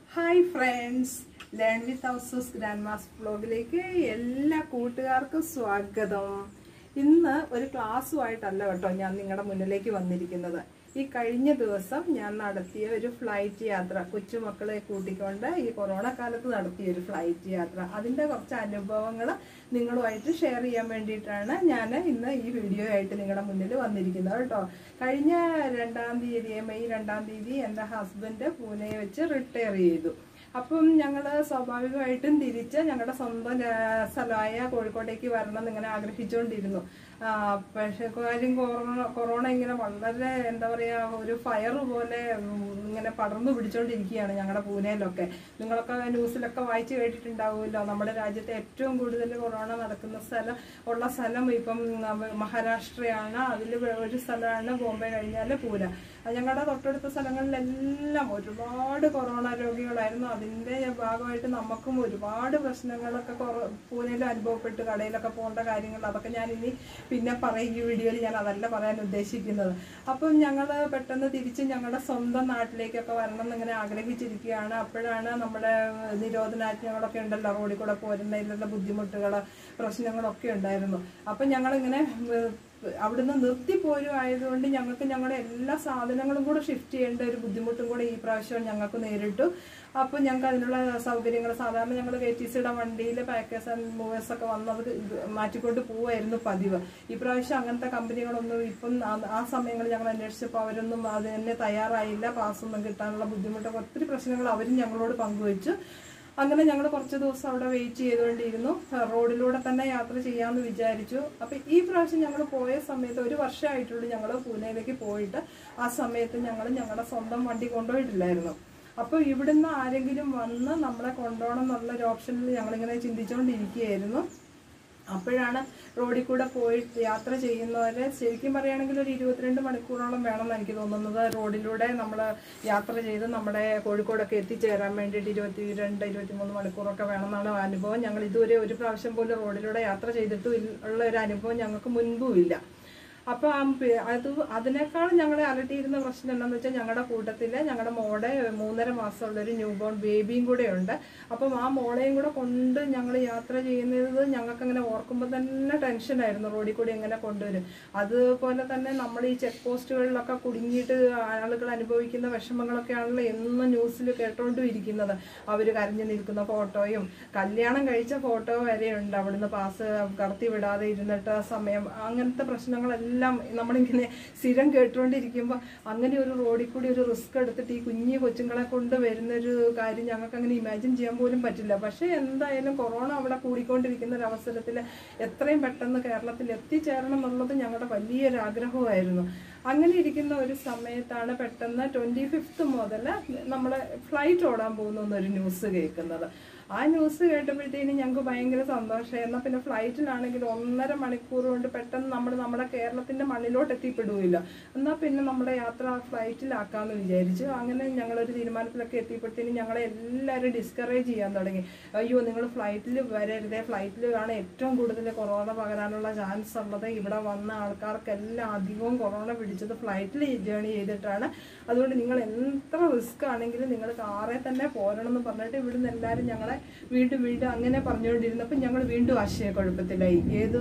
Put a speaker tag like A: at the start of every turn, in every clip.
A: hi friends learn with houses grand mas ബ്ലോഗിലേക്ക് എല്ലാ കൂട്ടുകാർക്കും സ്വാഗതം ഇന്ന് ഒരു ക്ലാസ്സുമായിട്ടല്ല കേട്ടോ ഞാൻ നിങ്ങളുടെ മുന്നിലേക്ക് വന്നിരിക്കുന്നത് ഈ കഴിഞ്ഞ ദിവസം ഞാൻ നടത്തിയ ഒരു ഫ്ലൈറ്റ് യാത്ര കൊച്ചുമക്കളെ കൂട്ടിക്കൊണ്ട് ഈ കൊറോണ കാലത്ത് നടത്തിയ ഒരു ഫ്ലൈറ്റ് യാത്ര അതിൻ്റെ കുറച്ച് അനുഭവങ്ങൾ നിങ്ങളുമായിട്ട് ഷെയർ ചെയ്യാൻ വേണ്ടിയിട്ടാണ് ഞാൻ ഇന്ന് ഈ വീഡിയോ ആയിട്ട് നിങ്ങളുടെ മുന്നിൽ വന്നിരിക്കുന്നത് കേട്ടോ കഴിഞ്ഞ രണ്ടാം തീയതി മെയ് രണ്ടാം തീയതി എൻ്റെ ഹസ്ബൻഡ് പൂനെ വെച്ച് റിട്ടയർ ചെയ്തു അപ്പം ഞങ്ങൾ സ്വാഭാവികമായിട്ടും തിരിച്ച് ഞങ്ങളുടെ സ്വന്തം ആ, സ്ഥലമായ കോഴിക്കോട്ടേക്ക് വരണം എന്ന് ഇങ്ങനെ ആഗ്രഹിച്ചുകൊണ്ടിരുന്നു ആ, പക്ഷെ കാര്യം കൊറോണ കൊറോണ ഇങ്ങനെ വളരെ എന്താ പറയാ ഒരു ഫയർ പോലെ ഉം, ഇങ്ങനെ പടർന്നു പിടിച്ചോണ്ടിരിക്കുകയാണ് ഞങ്ങളുടെ പൂനെയിലൊക്കെ നിങ്ങളൊക്കെ ന്യൂസിലൊക്കെ വായിച്ചു കേട്ടിട്ടുണ്ടാവുമല്ലോ നമ്മുടെ രാജ്യത്തെ ഏറ്റവും കൂടുതൽ കൊറോണ നടക്കുന്ന സ്ഥലം ഉള്ള സ്ഥലം ഇപ്പം നമ്മ- മഹാരാഷ്ട്രയാണ് അതിൽ ഒരു സ്ഥലമാണ് ബോംബെ കഴിഞ്ഞാൽ പൂന അത് ഞങ്ങളുടെ തൊട്ടടുത്ത സ്ഥലങ്ങളിലെല്ലാം ഒരുപാട് കൊറോണ രോഗികളായിരുന്നു അതിൻ്റെ ഭാഗമായിട്ട് നമുക്കും ഒരുപാട് പ്രശ്നങ്ങളൊക്കെ കൊറ- പൂനെയിൽ അനുഭവപ്പെട്ട് കടയിലൊക്കെ പോകേണ്ട കാര്യങ്ങൾ അതൊക്കെ ഞാൻ ഇനി പിന്നെ പറയും ഈ വീഡിയോയിൽ ഞാൻ അതല്ല പറയാൻ ഉദ്ദേശിക്കുന്നത് അപ്പം ഞങ്ങൾ പെട്ടെന്ന് തിരിച്ച് ഞങ്ങളുടെ സ്വന്തം നാട്ടിലേക്കൊക്കെ വരണം എന്നിങ്ങനെ ആഗ്രഹിച്ചിരിക്കുകയാണ് അപ്പോഴാണ് നമ്മുടെ നിരോധനാജ്ഞകളൊക്കെ ഉണ്ടല്ലോ റോഡിൽ കൂടെ പോരുന്നതിലുള്ള ബുദ്ധിമുട്ടുകൾ പ്രശ്നങ്ങളൊക്കെ ഉണ്ടായിരുന്നു അപ്പം ഞങ്ങളിങ്ങനെ ഉം, അവിടുന്ന് നിർത്തി പോരും ആയതുകൊണ്ട് ഞങ്ങൾക്ക് ഞങ്ങളുടെ എല്ലാ സാധനങ്ങളും കൂടെ ഷിഫ്റ്റ് ചെയ്യേണ്ട ഒരു ബുദ്ധിമുട്ടും കൂടെ ഈ പ്രാവശ്യം ഞങ്ങൾക്ക് നേരിട്ടു അപ്പോൾ ഞങ്ങൾക്ക് അതിനുള്ള സൗകര്യങ്ങൾ സാധാരണ ഞങ്ങൾ കെ ടി സിയുടെ വണ്ടിയിൽ പാക്കേഴ്സ് ആൻഡ് മൂവേഴ്സ് ഒക്കെ വന്നത് ഇത് മാറ്റിക്കൊണ്ട് പോവായിരുന്നു പതിവ് ഈ പ്രാവശ്യം അങ്ങനത്തെ കമ്പനികളൊന്നും ഇപ്പം ആ- ആ സമയങ്ങളിൽ ഞങ്ങൾ അന്വേഷിച്ചപ്പോൾ അവരൊന്നും അതിന് തയ്യാറായില്ല പാസ്സൊന്നും കിട്ടാനുള്ള ബുദ്ധിമുട്ടൊക്കെ ഒത്തിരി പ്രശ്നങ്ങൾ അവരും ഞങ്ങളോട് പങ്കുവച്ചു അങ്ങനെ ഞങ്ങൾ കുറച്ച് ദിവസം അവിടെ വെയിറ്റ് ചെയ്തുകൊണ്ടിരുന്നു റോഡിലൂടെ തന്നെ യാത്ര ചെയ്യാമെന്ന് വിചാരിച്ചു അപ്പൊ ഈ പ്രാവശ്യം ഞങ്ങൾ പോയ സമയത്ത് ഒരു വർഷമായിട്ടുള്ളൂ ഞങ്ങൾ പൂനെയിലേക്ക് പോയിട്ട് ആ സമയത്ത് ഞങ്ങൾ ഞങ്ങളുടെ സ്വന്തം വണ്ടി കൊണ്ടുപോയിട്ടില്ലായിരുന്നു അപ്പോൾ ഇവിടുന്ന് ആരെങ്കിലും വന്ന് നമ്മളെ കൊണ്ടുപോകണം എന്നുള്ള ഒരു ഓപ്ഷനിൽ ഞങ്ങളിങ്ങനെ ചിന്തിച്ചുകൊണ്ടിരിക്കുകയായിരുന്നു അപ്പോഴാണ് റോഡിൽ കൂടെ പോയി യാത്ര ചെയ്യുന്നവരെ ശരിക്കും പറയുകയാണെങ്കിൽ ഒരു ഇരുപത്തിരണ്ട് മണിക്കൂറോളം വേണമെന്ന് എനിക്ക് തോന്നുന്നത് റോഡിലൂടെ നമ്മൾ യാത്ര ചെയ്ത് നമ്മുടെ കോഴിക്കോടൊക്കെ എത്തിച്ചേരാൻ വേണ്ടിയിട്ട് ഇരുപത്തി രണ്ട് ഇരുപത്തിമൂന്ന് മണിക്കൂറൊക്കെ വേണമെന്നാണ് അനുഭവം ഞങ്ങൾ ഇതുവരെ ഒരു പ്രാവശ്യം പോലും റോഡിലൂടെ യാത്ര ചെയ്തിട്ടും ഇല്ല- ഉള്ള ഒരു അനുഭവം ഞങ്ങൾക്ക് മുൻപും ഇല്ല അപ്പൊ ആ പി- അത് അതിനേക്കാൾ ഞങ്ങളെ അലട്ടിയിരുന്ന പ്രശ്നം എന്താണെന്ന് വെച്ചാൽ ഞങ്ങളുടെ കൂട്ടത്തില് ഞങ്ങളുടെ മോടെ മൂന്നര മാസമുള്ള ഒരു ന്യൂ ബോൺ ബേബിയും കൂടെ ഉണ്ട് അപ്പം ആ മോളെയും കൂടെ കൊണ്ട് ഞങ്ങൾ യാത്ര ചെയ്യുന്നത് ഞങ്ങൾക്ക് അങ്ങനെ ഓർക്കുമ്പോൾ തന്നെ ടെൻഷനായിരുന്നു റോഡിൽ കൂടി എങ്ങനെ കൊണ്ടുവരും അതുപോലെ തന്നെ നമ്മൾ ഈ ചെക്ക് പോസ്റ്റുകളിലൊക്കെ കുടുങ്ങിയിട്ട് ആളുകൾ അനുഭവിക്കുന്ന വിഷമങ്ങളൊക്കെയാണല്ലോ എന്നും ന്യൂസിൽ കേട്ടോണ്ടും ഇരിക്കുന്നത് അവർ കരഞ്ഞു നിൽക്കുന്ന ഫോട്ടോയും കല്യാണം കഴിച്ച ഫോട്ടോ വരെയുണ്ട് അവിടുന്ന് പാസ് കടത്തി വിടാതെ ഇരുന്നിട്ട് ആ സമയം അങ്ങനത്തെ പ്രശ്നങ്ങളെല്ലാം നമ്മളിങ്ങനെ സ്ഥിരം കേട്ടുകൊണ്ടിരിക്കുമ്പോൾ അങ്ങനെ ഒരു റോഡിൽ കൂടി ഒരു റിസ്ക് എടുത്തിട്ട് ഈ കുഞ്ഞു കൊച്ചുങ്ങളെ കൊണ്ട് വരുന്നൊരു കാര്യം ഞങ്ങൾക്ക് അങ്ങനെ ഇമാജിൻ ചെയ്യാൻ പോലും പറ്റില്ല പക്ഷേ എന്തായാലും കൊറോണ അവിടെ കൂടിക്കൊണ്ടിരിക്കുന്ന ഒരു അവസരത്തിൽ എത്രയും പെട്ടെന്ന് കേരളത്തിൽ എത്തിച്ചേരണം എന്നുള്ളത് ഞങ്ങളുടെ വലിയൊരു ആഗ്രഹമായിരുന്നു അങ്ങനെ ഇരിക്കുന്ന ഒരു സമയത്താണ് പെട്ടെന്ന് ട്വൻറ്റി ഫിഫ്ത്ത് മുതൽ നമ്മൾ ഫ്ലൈറ്റ് ഓടാൻ പോകുന്നു എന്നൊരു ന്യൂസ് കേൾക്കുന്നത് ആ ന്യൂസ് കേട്ടപ്പോഴത്തേനും ഞങ്ങൾക്ക് ഭയങ്കര സന്തോഷമായി എന്നാൽ പിന്നെ ഫ്ലൈറ്റിലാണെങ്കിൽ ഒന്നര മണിക്കൂർ കൊണ്ട് പെട്ടെന്ന് നമ്മൾ നമ്മുടെ കേരളത്തിന്റെ മണ്ണിലോട്ട് എത്തിപ്പെടുകയില്ല എന്നാൽ പിന്നെ നമ്മുടെ യാത്ര ആ ഫ്ലൈറ്റിലാക്കാമെന്ന് വിചാരിച്ചു അങ്ങനെ ഞങ്ങളൊരു തീരുമാനത്തിലൊക്കെ എത്തിയപ്പോഴത്തേനും ഞങ്ങളെ എല്ലാവരും ഡിസ്കറേജ് ചെയ്യാൻ തുടങ്ങി അയ്യോ നിങ്ങൾ ഫ്ലൈറ്റിൽ വരരുതേ ഫ്ലൈറ്റിലാണ് ഏറ്റവും കൂടുതൽ കൊറോണ പകരാനുള്ള ചാൻസ് ഉള്ളത് ഇവിടെ വന്ന ആൾക്കാർക്കെല്ലാം അധികവും കൊറോണ പിടിച്ചത് ഫ്ലൈറ്റിൽ ജേണി ചെയ്തിട്ടാണ് അതുകൊണ്ട് നിങ്ങൾ എത്ര റിസ്ക് ആണെങ്കിലും നിങ്ങൾ കാറെ തന്നെ പോരണം എന്ന് പറഞ്ഞിട്ട് ഇവിടുന്ന് എല്ലാവരും ഞങ്ങളെ വീണ്ടും വീണ്ടും അങ്ങനെ പറഞ്ഞുകൊണ്ടിരുന്നപ്പോൾ ഞങ്ങൾ വീണ്ടും ആശയക്കുഴപ്പത്തിലായി ഏത്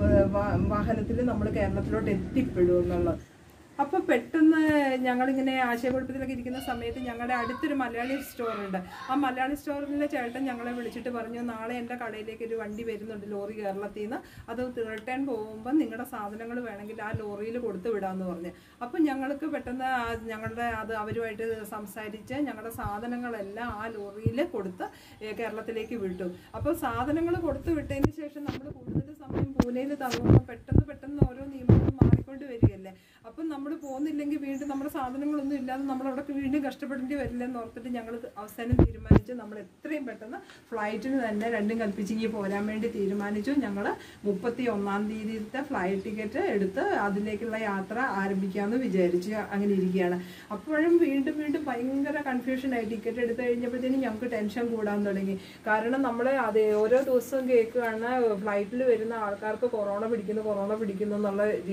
A: വാഹനത്തിൽ നമ്മൾ കേരളത്തിലോട്ട് എത്തിപ്പെടും എന്നുള്ളത് അപ്പോൾ പെട്ടെന്ന് ഞങ്ങളിങ്ങനെ ആശയക്കുഴപ്പത്തിലൊക്കെ ഇരിക്കുന്ന സമയത്ത് ഞങ്ങളുടെ അടുത്തൊരു മലയാളി സ്റ്റോർ ഉണ്ട് ആ മലയാളി സ്റ്റോറിലെ ചേട്ടൻ ഞങ്ങളെ വിളിച്ചിട്ട് പറഞ്ഞു നാളെ എൻ്റെ കടയിലേക്ക് ഒരു വണ്ടി വരുന്നുണ്ട് ലോറി കേരളത്തിൽ നിന്ന് അത് റിട്ടേൺ പോകുമ്പോൾ നിങ്ങളുടെ സാധനങ്ങൾ വേണമെങ്കിൽ ആ ലോറിയിൽ കൊടുത്തു വിടാമെന്ന് പറഞ്ഞു അപ്പം ഞങ്ങൾക്ക് പെട്ടെന്ന് ആ ഞങ്ങളുടെ അത് അവരുമായിട്ട് സംസാരിച്ച് ഞങ്ങളുടെ സാധനങ്ങളെല്ലാം ആ ലോറിയിൽ കൊടുത്ത് ഏ, കേരളത്തിലേക്ക് വിട്ടു അപ്പോൾ സാധനങ്ങൾ കൊടുത്തു വിട്ടതിന് ശേഷം നമ്മൾ കൂടുതൽ സമയം പൂനെയിൽ തങ്ങുമ്പോൾ പെട്ടെന്ന് പെട്ടെന്ന് ഓരോ നിയമങ്ങളും മാറിക്കൊണ്ട് വരികയല്ലേ അപ്പം നമ്മൾ പോകുന്നില്ലെങ്കിൽ വീണ്ടും നമ്മുടെ സാധനങ്ങളൊന്നും ഇല്ലാതെ നമ്മൾ അവിടെ വീണ്ടും കഷ്ടപ്പെടേണ്ടി വരില്ലെന്ന് ഓർത്തിട്ട് ഞങ്ങൾ അവസാനം തീരുമാനിച്ചു നമ്മൾ എത്രയും പെട്ടെന്ന് ഫ്ലൈറ്റിന് തന്നെ രണ്ടും കൽപ്പിച്ചിങ്ങി പോരാൻ വേണ്ടി തീരുമാനിച്ചു ഞങ്ങൾ മുപ്പത്തി ഒന്നാം തീയതിയിലത്തെ ഫ്ലൈറ്റ് ടിക്കറ്റ് എടുത്ത് അതിലേക്കുള്ള യാത്ര ആരംഭിക്കാമെന്ന് വിചാരിച്ചു അങ്ങനെ ഇരിക്കുകയാണ് അപ്പോഴും വീണ്ടും വീണ്ടും ഭയങ്കര കൺഫ്യൂഷനായി ടിക്കറ്റ് എടുത്തു കഴിഞ്ഞപ്പോഴത്തേനും ഞങ്ങൾക്ക് ടെൻഷൻ കൂടാൻ തുടങ്ങി കാരണം നമ്മൾ അത് ഓരോ ദിവസവും കേൾക്കുകയാണ് ഫ്ലൈറ്റിൽ വരുന്ന ആൾക്കാർക്ക് കൊറോണ പിടിക്കുന്നു കൊറോണ പിടിക്കുന്നു എന്നുള്ള രീതി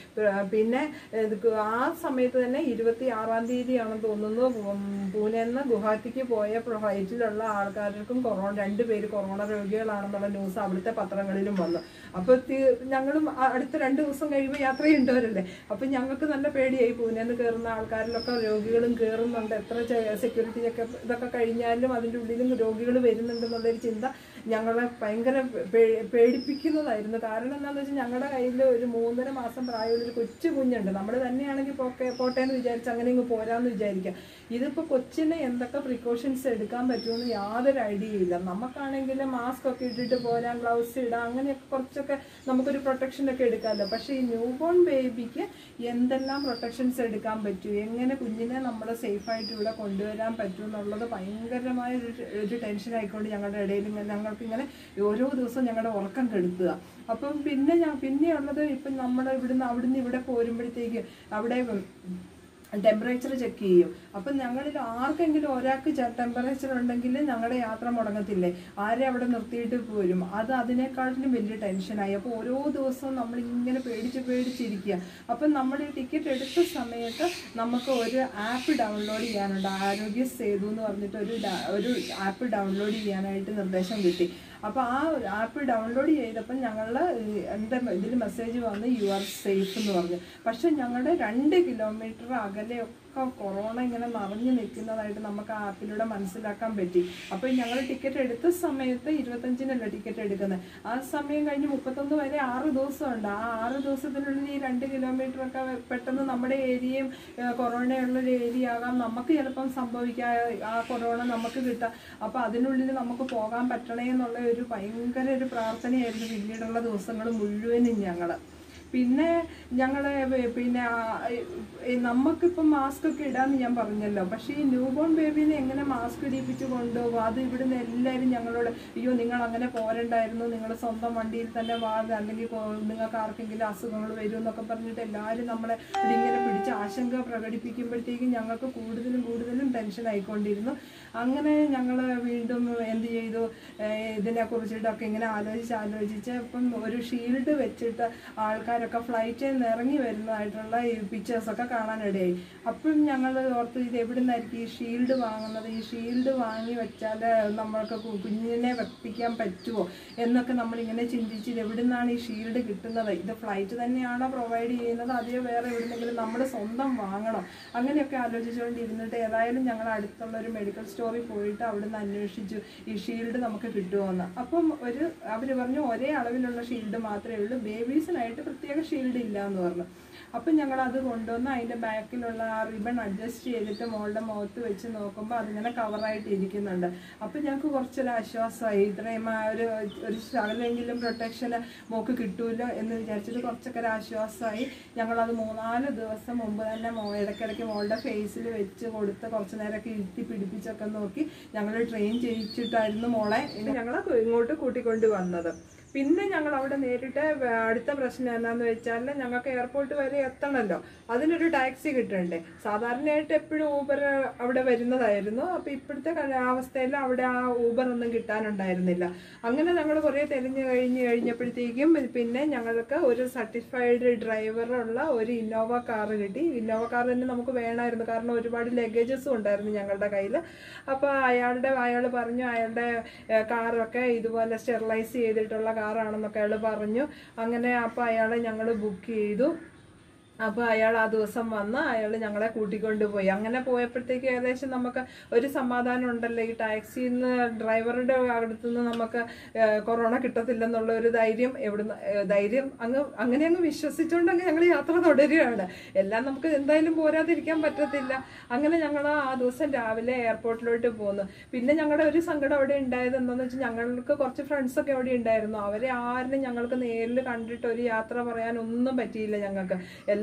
A: പ- പിന്നെ ഇത് ക- ആ സമയത്ത് തന്നെ ഇരുപത്തി ആറാം തീയതിയാണെന്ന് തോന്നുന്നു ഉം, പൂനെന്ന് ഗുവാഹത്തിക്ക് പോയ ഫ്ലൈറ്റിലുള്ള ആൾക്കാർക്കും കൊറോണ രണ്ടുപേര് കൊറോണ രോഗികളാണെന്നുള്ള ന്യൂസ് അവിടുത്തെ പത്രങ്ങളിലും വന്നു അപ്പൊ തി- ഞങ്ങളും അ- അടുത്ത രണ്ട് ദിവസം കഴിയുമ്പോൾ യാത്ര ചെയ്യേണ്ടവരല്ലേ അപ്പൊ ഞങ്ങൾക്ക് നല്ല പേടിയായി പൂനെന്ന് കയറുന്ന ആൾക്കാരിലൊക്കെ രോഗികളും കയറുന്നുണ്ട് എത്ര സെക്യൂരിറ്റി ഒക്കെ ഇതൊക്കെ കഴിഞ്ഞാലും അതിൻ്റെ ഉള്ളിലും രോഗികൾ വരുന്നുണ്ടെന്നുള്ളൊരു ചിന്ത ഞങ്ങളെ ഭയങ്കര പേ- പേടിപ്പിക്കുന്നതായിരുന്നു കാരണം എന്താണെന്ന് വെച്ചാൽ ഞങ്ങളുടെ കയ്യിൽ ഒരു മൂന്നര മാസം പ്രായമുള്ള ഒരു കൊച്ചു കുഞ്ഞുണ്ട് നമ്മൾ തന്നെയാണെങ്കിൽ പോക്കെ പോട്ടെ എന്ന് വിചാരിച്ച് അങ്ങനെ ഇങ്ങ് പോരാന്ന് വിചാരിക്കാം ഇതിപ്പോൾ കൊച്ചിന് എന്തൊക്കെ പ്രിക്കോഷൻസ് എടുക്കാൻ പറ്റുമെന്ന് യാതൊരു ഐഡിയ ഇല്ല നമുക്കാണെങ്കിൽ മാസ്ക് ഒക്കെ ഇട്ടിട്ട് പോരാൻ ഗ്ലൗസ് ഇടാം അങ്ങനെയൊക്കെ കുറച്ചൊക്കെ നമുക്കൊരു പ്രൊട്ടക്ഷൻ ഒക്കെ എടുക്കാമല്ലോ പക്ഷേ ഈ ന്യൂ ബോൺ ബേബിക്ക് എന്തെല്ലാം പ്രൊട്ടക്ഷൻസ് എടുക്കാൻ പറ്റും എങ്ങനെ കുഞ്ഞിനെ നമ്മൾ സേഫായിട്ട് ഇവിടെ കൊണ്ടുവരാൻ പറ്റും എന്നുള്ളത് ഭയങ്കരമായ ഒരു ഒരു ടെൻഷൻ ആയിക്കൊണ്ട് ഞങ്ങളുടെ ഇടയിൽ ഇങ്ങനെ ഞങ്ങൾക്ക് ഇങ്ങനെ ഓരോ ദിവസവും ഞങ്ങളുടെ ഉറക്കം കെടുത്തുക അപ്പം പിന്നെ ഞാൻ പിന്നെയുള്ളത് ഇപ്പം നമ്മൾ ഇവിടുന്ന് അവിടുന്ന് ഇവിടെ പോരുമ്പോഴത്തേക്ക് അവിടെ ടെമ്പറേച്ചർ ചെക്ക് ചെയ്യും അപ്പം ഞങ്ങളിൽ ആർക്കെങ്കിലും ഒരാൾക്ക് ടെമ്പറേച്ചർ ഉണ്ടെങ്കിൽ ഞങ്ങളുടെ യാത്ര മുടങ്ങത്തില്ലേ ആരെ അവിടെ നിർത്തിയിട്ട് പോരും അത് അതിനേക്കാട്ടിലും വലിയ ടെൻഷനായി അപ്പോൾ ഓരോ ദിവസവും നമ്മൾ ഇങ്ങനെ പേടിച്ച് പേടിച്ചിരിക്കുക അപ്പം നമ്മൾ ഈ ടിക്കറ്റ് എടുത്ത സമയത്ത് നമുക്ക് ഒരു ആപ്പ് ഡൗൺലോഡ് ചെയ്യാനുണ്ട് ആരോഗ്യ സേതു എന്ന് പറഞ്ഞിട്ട് ഒരു ഡ- ഒരു ആപ്പ് ഡൗൺലോഡ് ചെയ്യാനായിട്ട് നിർദ്ദേശം കിട്ടി അപ്പോൾ ആ ആപ്പ് ഡൗൺലോഡ് ചെയ്തപ്പോൾ ഞങ്ങൾ എൻ്റെ ഇതിൽ മെസ്സേജ് വന്ന് യു ആർ സേഫ് എന്ന് പറഞ്ഞു പക്ഷെ ഞങ്ങളുടെ രണ്ട് കിലോമീറ്റർ അകലെയൊക്കെ കൊറോണ ഇങ്ങനെ നിറഞ്ഞു നിൽക്കുന്നതായിട്ട് നമുക്ക് ആ ആപ്പിലൂടെ മനസ്സിലാക്കാൻ പറ്റി അപ്പോൾ ഞങ്ങൾ ടിക്കറ്റ് എടുത്ത സമയത്ത് ഇരുപത്തഞ്ചിനല്ല ടിക്കറ്റ് എടുക്കുന്നത് ആ സമയം കഴിഞ്ഞ് മുപ്പത്തൊന്ന് വരെ ആറ് ദിവസമുണ്ട് ആ ആറ് ദിവസത്തിനുള്ളിൽ ഈ രണ്ട് കിലോമീറ്റർ ഒക്കെ പെട്ടെന്ന് നമ്മുടെ ഏരിയയും ഏഹ്, കൊറോണയുള്ള ഒരു ഏരിയ ആകാം നമുക്ക് ചിലപ്പം സംഭവിക്കാം ആ കൊറോണ നമുക്ക് കിട്ടാം അപ്പൊ അതിനുള്ളിൽ നമുക്ക് പോകാൻ പറ്റണേ എന്നുള്ള ഒരു ഭയങ്കര ഒരു പ്രാർത്ഥനയായിരുന്നു പിന്നീടുള്ള ദിവസങ്ങൾ മുഴുവനും ഞങ്ങള് പിന്നെ ഞങ്ങളെ വെ- പിന്നെ ആ, ഈ നമുക്കിപ്പം മാസ്ക് ഒക്കെ ഇടാന്ന് ഞാൻ പറഞ്ഞല്ലോ പക്ഷേ ഈ ന്യൂ ബോൺ ബേബീനെ എങ്ങനെ മാസ്ക് ഇടിപ്പിച്ച് കൊണ്ടുപോകും അത് ഇവിടുന്ന് എല്ലാവരും ഞങ്ങളോട് അയ്യോ നിങ്ങൾ അങ്ങനെ പോരണ്ടായിരുന്നു നിങ്ങൾ സ്വന്തം വണ്ടിയിൽ തന്നെ വാ അല്ലെങ്കിൽ കൊ- നിങ്ങൾക്ക് ആർക്കെങ്കിലും അസുഖങ്ങൾ വരും എന്നൊക്കെ പറഞ്ഞിട്ട് എല്ലാവരും നമ്മളെ ഇങ്ങനെ പിടിച്ച് ആശങ്ക പ്രകടിപ്പിക്കുമ്പോഴത്തേക്കും ഞങ്ങൾക്ക് കൂടുതലും കൂടുതലും ടെൻഷൻ ആയിക്കൊണ്ടിരുന്നു അങ്ങനെ ഞങ്ങൾ വീണ്ടും എന്ത് ചെയ്തു ഏഹ് ഇതിനെ കുറിച്ചിട്ടൊക്കെ ഇങ്ങനെ ആലോചിച്ച് ആലോചിച്ച് ഇപ്പം ഒരു ഷീൽഡ് വെച്ചിട്ട് ആൾക്കാരൊക്കെ ഫ്ലൈറ്റിൽ നിന്ന് ഇറങ്ങി വരുന്നതായിട്ടുള്ള ഈ പിക്ചേഴ്സൊക്കെ കാണാനിടയായി അപ്പം ഞങ്ങൾ ഓർത്ത് ഇത് എവിടെ നിന്നായിരിക്കും ഈ ഷീൽഡ് വാങ്ങുന്നത് ഈ ഷീൽഡ് വാങ്ങി വെച്ചാൽ നമ്മൾക്ക് കു- കുഞ്ഞിനെ വെപ്പിക്കാൻ പറ്റുമോ എന്നൊക്കെ നമ്മളിങ്ങനെ ചിന്തിച്ച് ഇത് എവിടെ നിന്നാണ് ഈ ഷീൽഡ് കിട്ടുന്നത് ഇത് ഫ്ലൈറ്റ് തന്നെയാണോ പ്രൊവൈഡ് ചെയ്യുന്നത് അതോ വേറെ എവിടെന്നെങ്കിലും നമ്മൾ സ്വന്തം വാങ്ങണം അങ്ങനെയൊക്കെ ആലോചിച്ചുകൊണ്ടിരുന്നിട്ട് ഏതായാലും ഞങ്ങൾ അടുത്തുള്ള ഒരു മെഡിക്കൽ സ്റ്റോറിൽ പോയിട്ട് അവിടുന്ന് അന്വേഷിച്ചു ഈ ഷീൽഡ് നമുക്ക് കിട്ടുമോയെന്ന് അപ്പം ഒരു അവർ പറഞ്ഞു ഒരേ അളവിലുള്ള ഷീൽഡ് മാത്രമേ ഉള്ളൂ ബേബീസിനായിട്ട് പ്രത്യേക ഷീൽഡ് ഇല്ല എന്ന് പറഞ്ഞു അപ്പം ഞങ്ങൾ അത് കൊണ്ടുവന്ന് അതിൻ്റെ ബാക്കിലുള്ള ആ റിബൺ അഡ്ജസ്റ്റ് ചെയ്തിട്ട് മോളുടെ മുഖത്ത് വെച്ച് നോക്കുമ്പോൾ അതിങ്ങനെ കവറായിട്ട് ഇരിക്കുന്നുണ്ട് അപ്പം ഞങ്ങൾക്ക് കുറച്ചൊരു ആശ്വാസമായി ഇത്രയും ആ ഒരു ഒരു ശകലെങ്കിലും പ്രൊട്ടക്ഷന് മോക്ക് കിട്ടുമല്ലോ എന്ന് വിചാരിച്ചിട്ട് കുറച്ചൊക്കെ ഒരു ആശ്വാസമായി ഞങ്ങളത് മൂന്നാല് ദിവസം മുമ്പ് തന്നെ മോ ഇടയ്ക്കിടയ്ക്ക് മോളുടെ ഫേസിൽ വെച്ച് കൊടുത്ത് കുറച്ച് നേരമൊക്കെ ഇരുത്തി പിടിപ്പിച്ചൊക്കെ നോക്കി ഞങ്ങൾ ട്രെയിൻ ചെയ്യിച്ചിട്ടായിരുന്നു മോളെ ഞങ്ങൾ ഇങ്ങോട്ട് കൂട്ടിക്കൊണ്ട് വന്നത് പിന്നെ ഞങ്ങൾ അവിടെ നേരിട്ട് വ- അടുത്ത പ്രശ്നം എന്താന്ന് വെച്ചാൽ ഞങ്ങൾക്ക് എയർപോർട്ട് വരെ എത്തണമല്ലോ അതിനൊരു ടാക്സി കിട്ടണ്ടേ സാധാരണയായിട്ട് എപ്പോഴും ഊബർ അവിടെ വരുന്നതായിരുന്നു അപ്പോൾ ഇപ്പോഴത്തെ അവസ്ഥയിൽ അവിടെ ആ ഊബർ ഒന്നും കിട്ടാനുണ്ടായിരുന്നില്ല അങ്ങനെ ഞങ്ങൾ കുറേ തെരഞ്ഞു കഴിഞ്ഞ് കഴിഞ്ഞപ്പോഴത്തേക്കും പിന്നെ ഞങ്ങൾക്ക് ഒരു സർട്ടിഫൈഡ് ഡ്രൈവറുള്ള ഒരു ഇന്നോവ കാർ കിട്ടി ഇന്നോവ കാർ തന്നെ നമുക്ക് വേണമായിരുന്നു കാരണം ഒരുപാട് ലഗേജസും ഉണ്ടായിരുന്നു ഞങ്ങളുടെ കയ്യിൽ അപ്പോൾ അയാളുടെ അയാൾ പറഞ്ഞു അയാളുടെ ഏഹ്, കാറൊക്കെ ഇതുപോലെ സ്റ്റെറിലൈസ് ചെയ്തിട്ടുള്ള കാറാണെന്നൊക്കെ അയാൾ പറഞ്ഞു അങ്ങനെ അപ്പോൾ അയാളെ ഞങ്ങൾ ബുക്ക് ചെയ്തു അപ്പോൾ അയാൾ ആ ദിവസം വന്ന് അയാൾ ഞങ്ങളെ കൂട്ടിക്കൊണ്ടുപോയി അങ്ങനെ പോയപ്പോഴത്തേക്ക് ഏകദേശം നമുക്ക് ഒരു സമാധാനം ഉണ്ടല്ലോ ഈ ടാക്സിയിൽ നിന്ന് ഡ്രൈവറുടെ അടുത്ത് നിന്ന് നമുക്ക് ഏഹ്, കൊറോണ കിട്ടത്തില്ലെന്നുള്ള ഒരു ധൈര്യം എവിടുന്ന് ഏഹ്, ധൈര്യം അങ്ങ് അങ്ങനെ അങ്ങ് വിശ്വസിച്ചുകൊണ്ട് അങ്ങ് ഞങ്ങൾ യാത്ര തുടരുകയാണ് എല്ലാം നമുക്ക് എന്തായാലും പോരാതിരിക്കാൻ പറ്റത്തില്ല അങ്ങനെ ഞങ്ങൾ ആ ദിവസം രാവിലെ എയർപോർട്ടിലോട്ട് പോന്നു പിന്നെ ഞങ്ങളുടെ ഒരു സങ്കടം അവിടെ ഉണ്ടായത് എന്താണെന്ന് വെച്ചാൽ ഞങ്ങൾക്ക് കുറച്ച് ഫ്രണ്ട്സൊക്കെ അവിടെ ഉണ്ടായിരുന്നു അവരെ ആരും ഞങ്ങൾക്ക് നേരിൽ കണ്ടിട്ട് ഒരു യാത്ര പറയാൻ ഒന്നും പറ്റിയില്ല ഞങ്ങൾക്ക്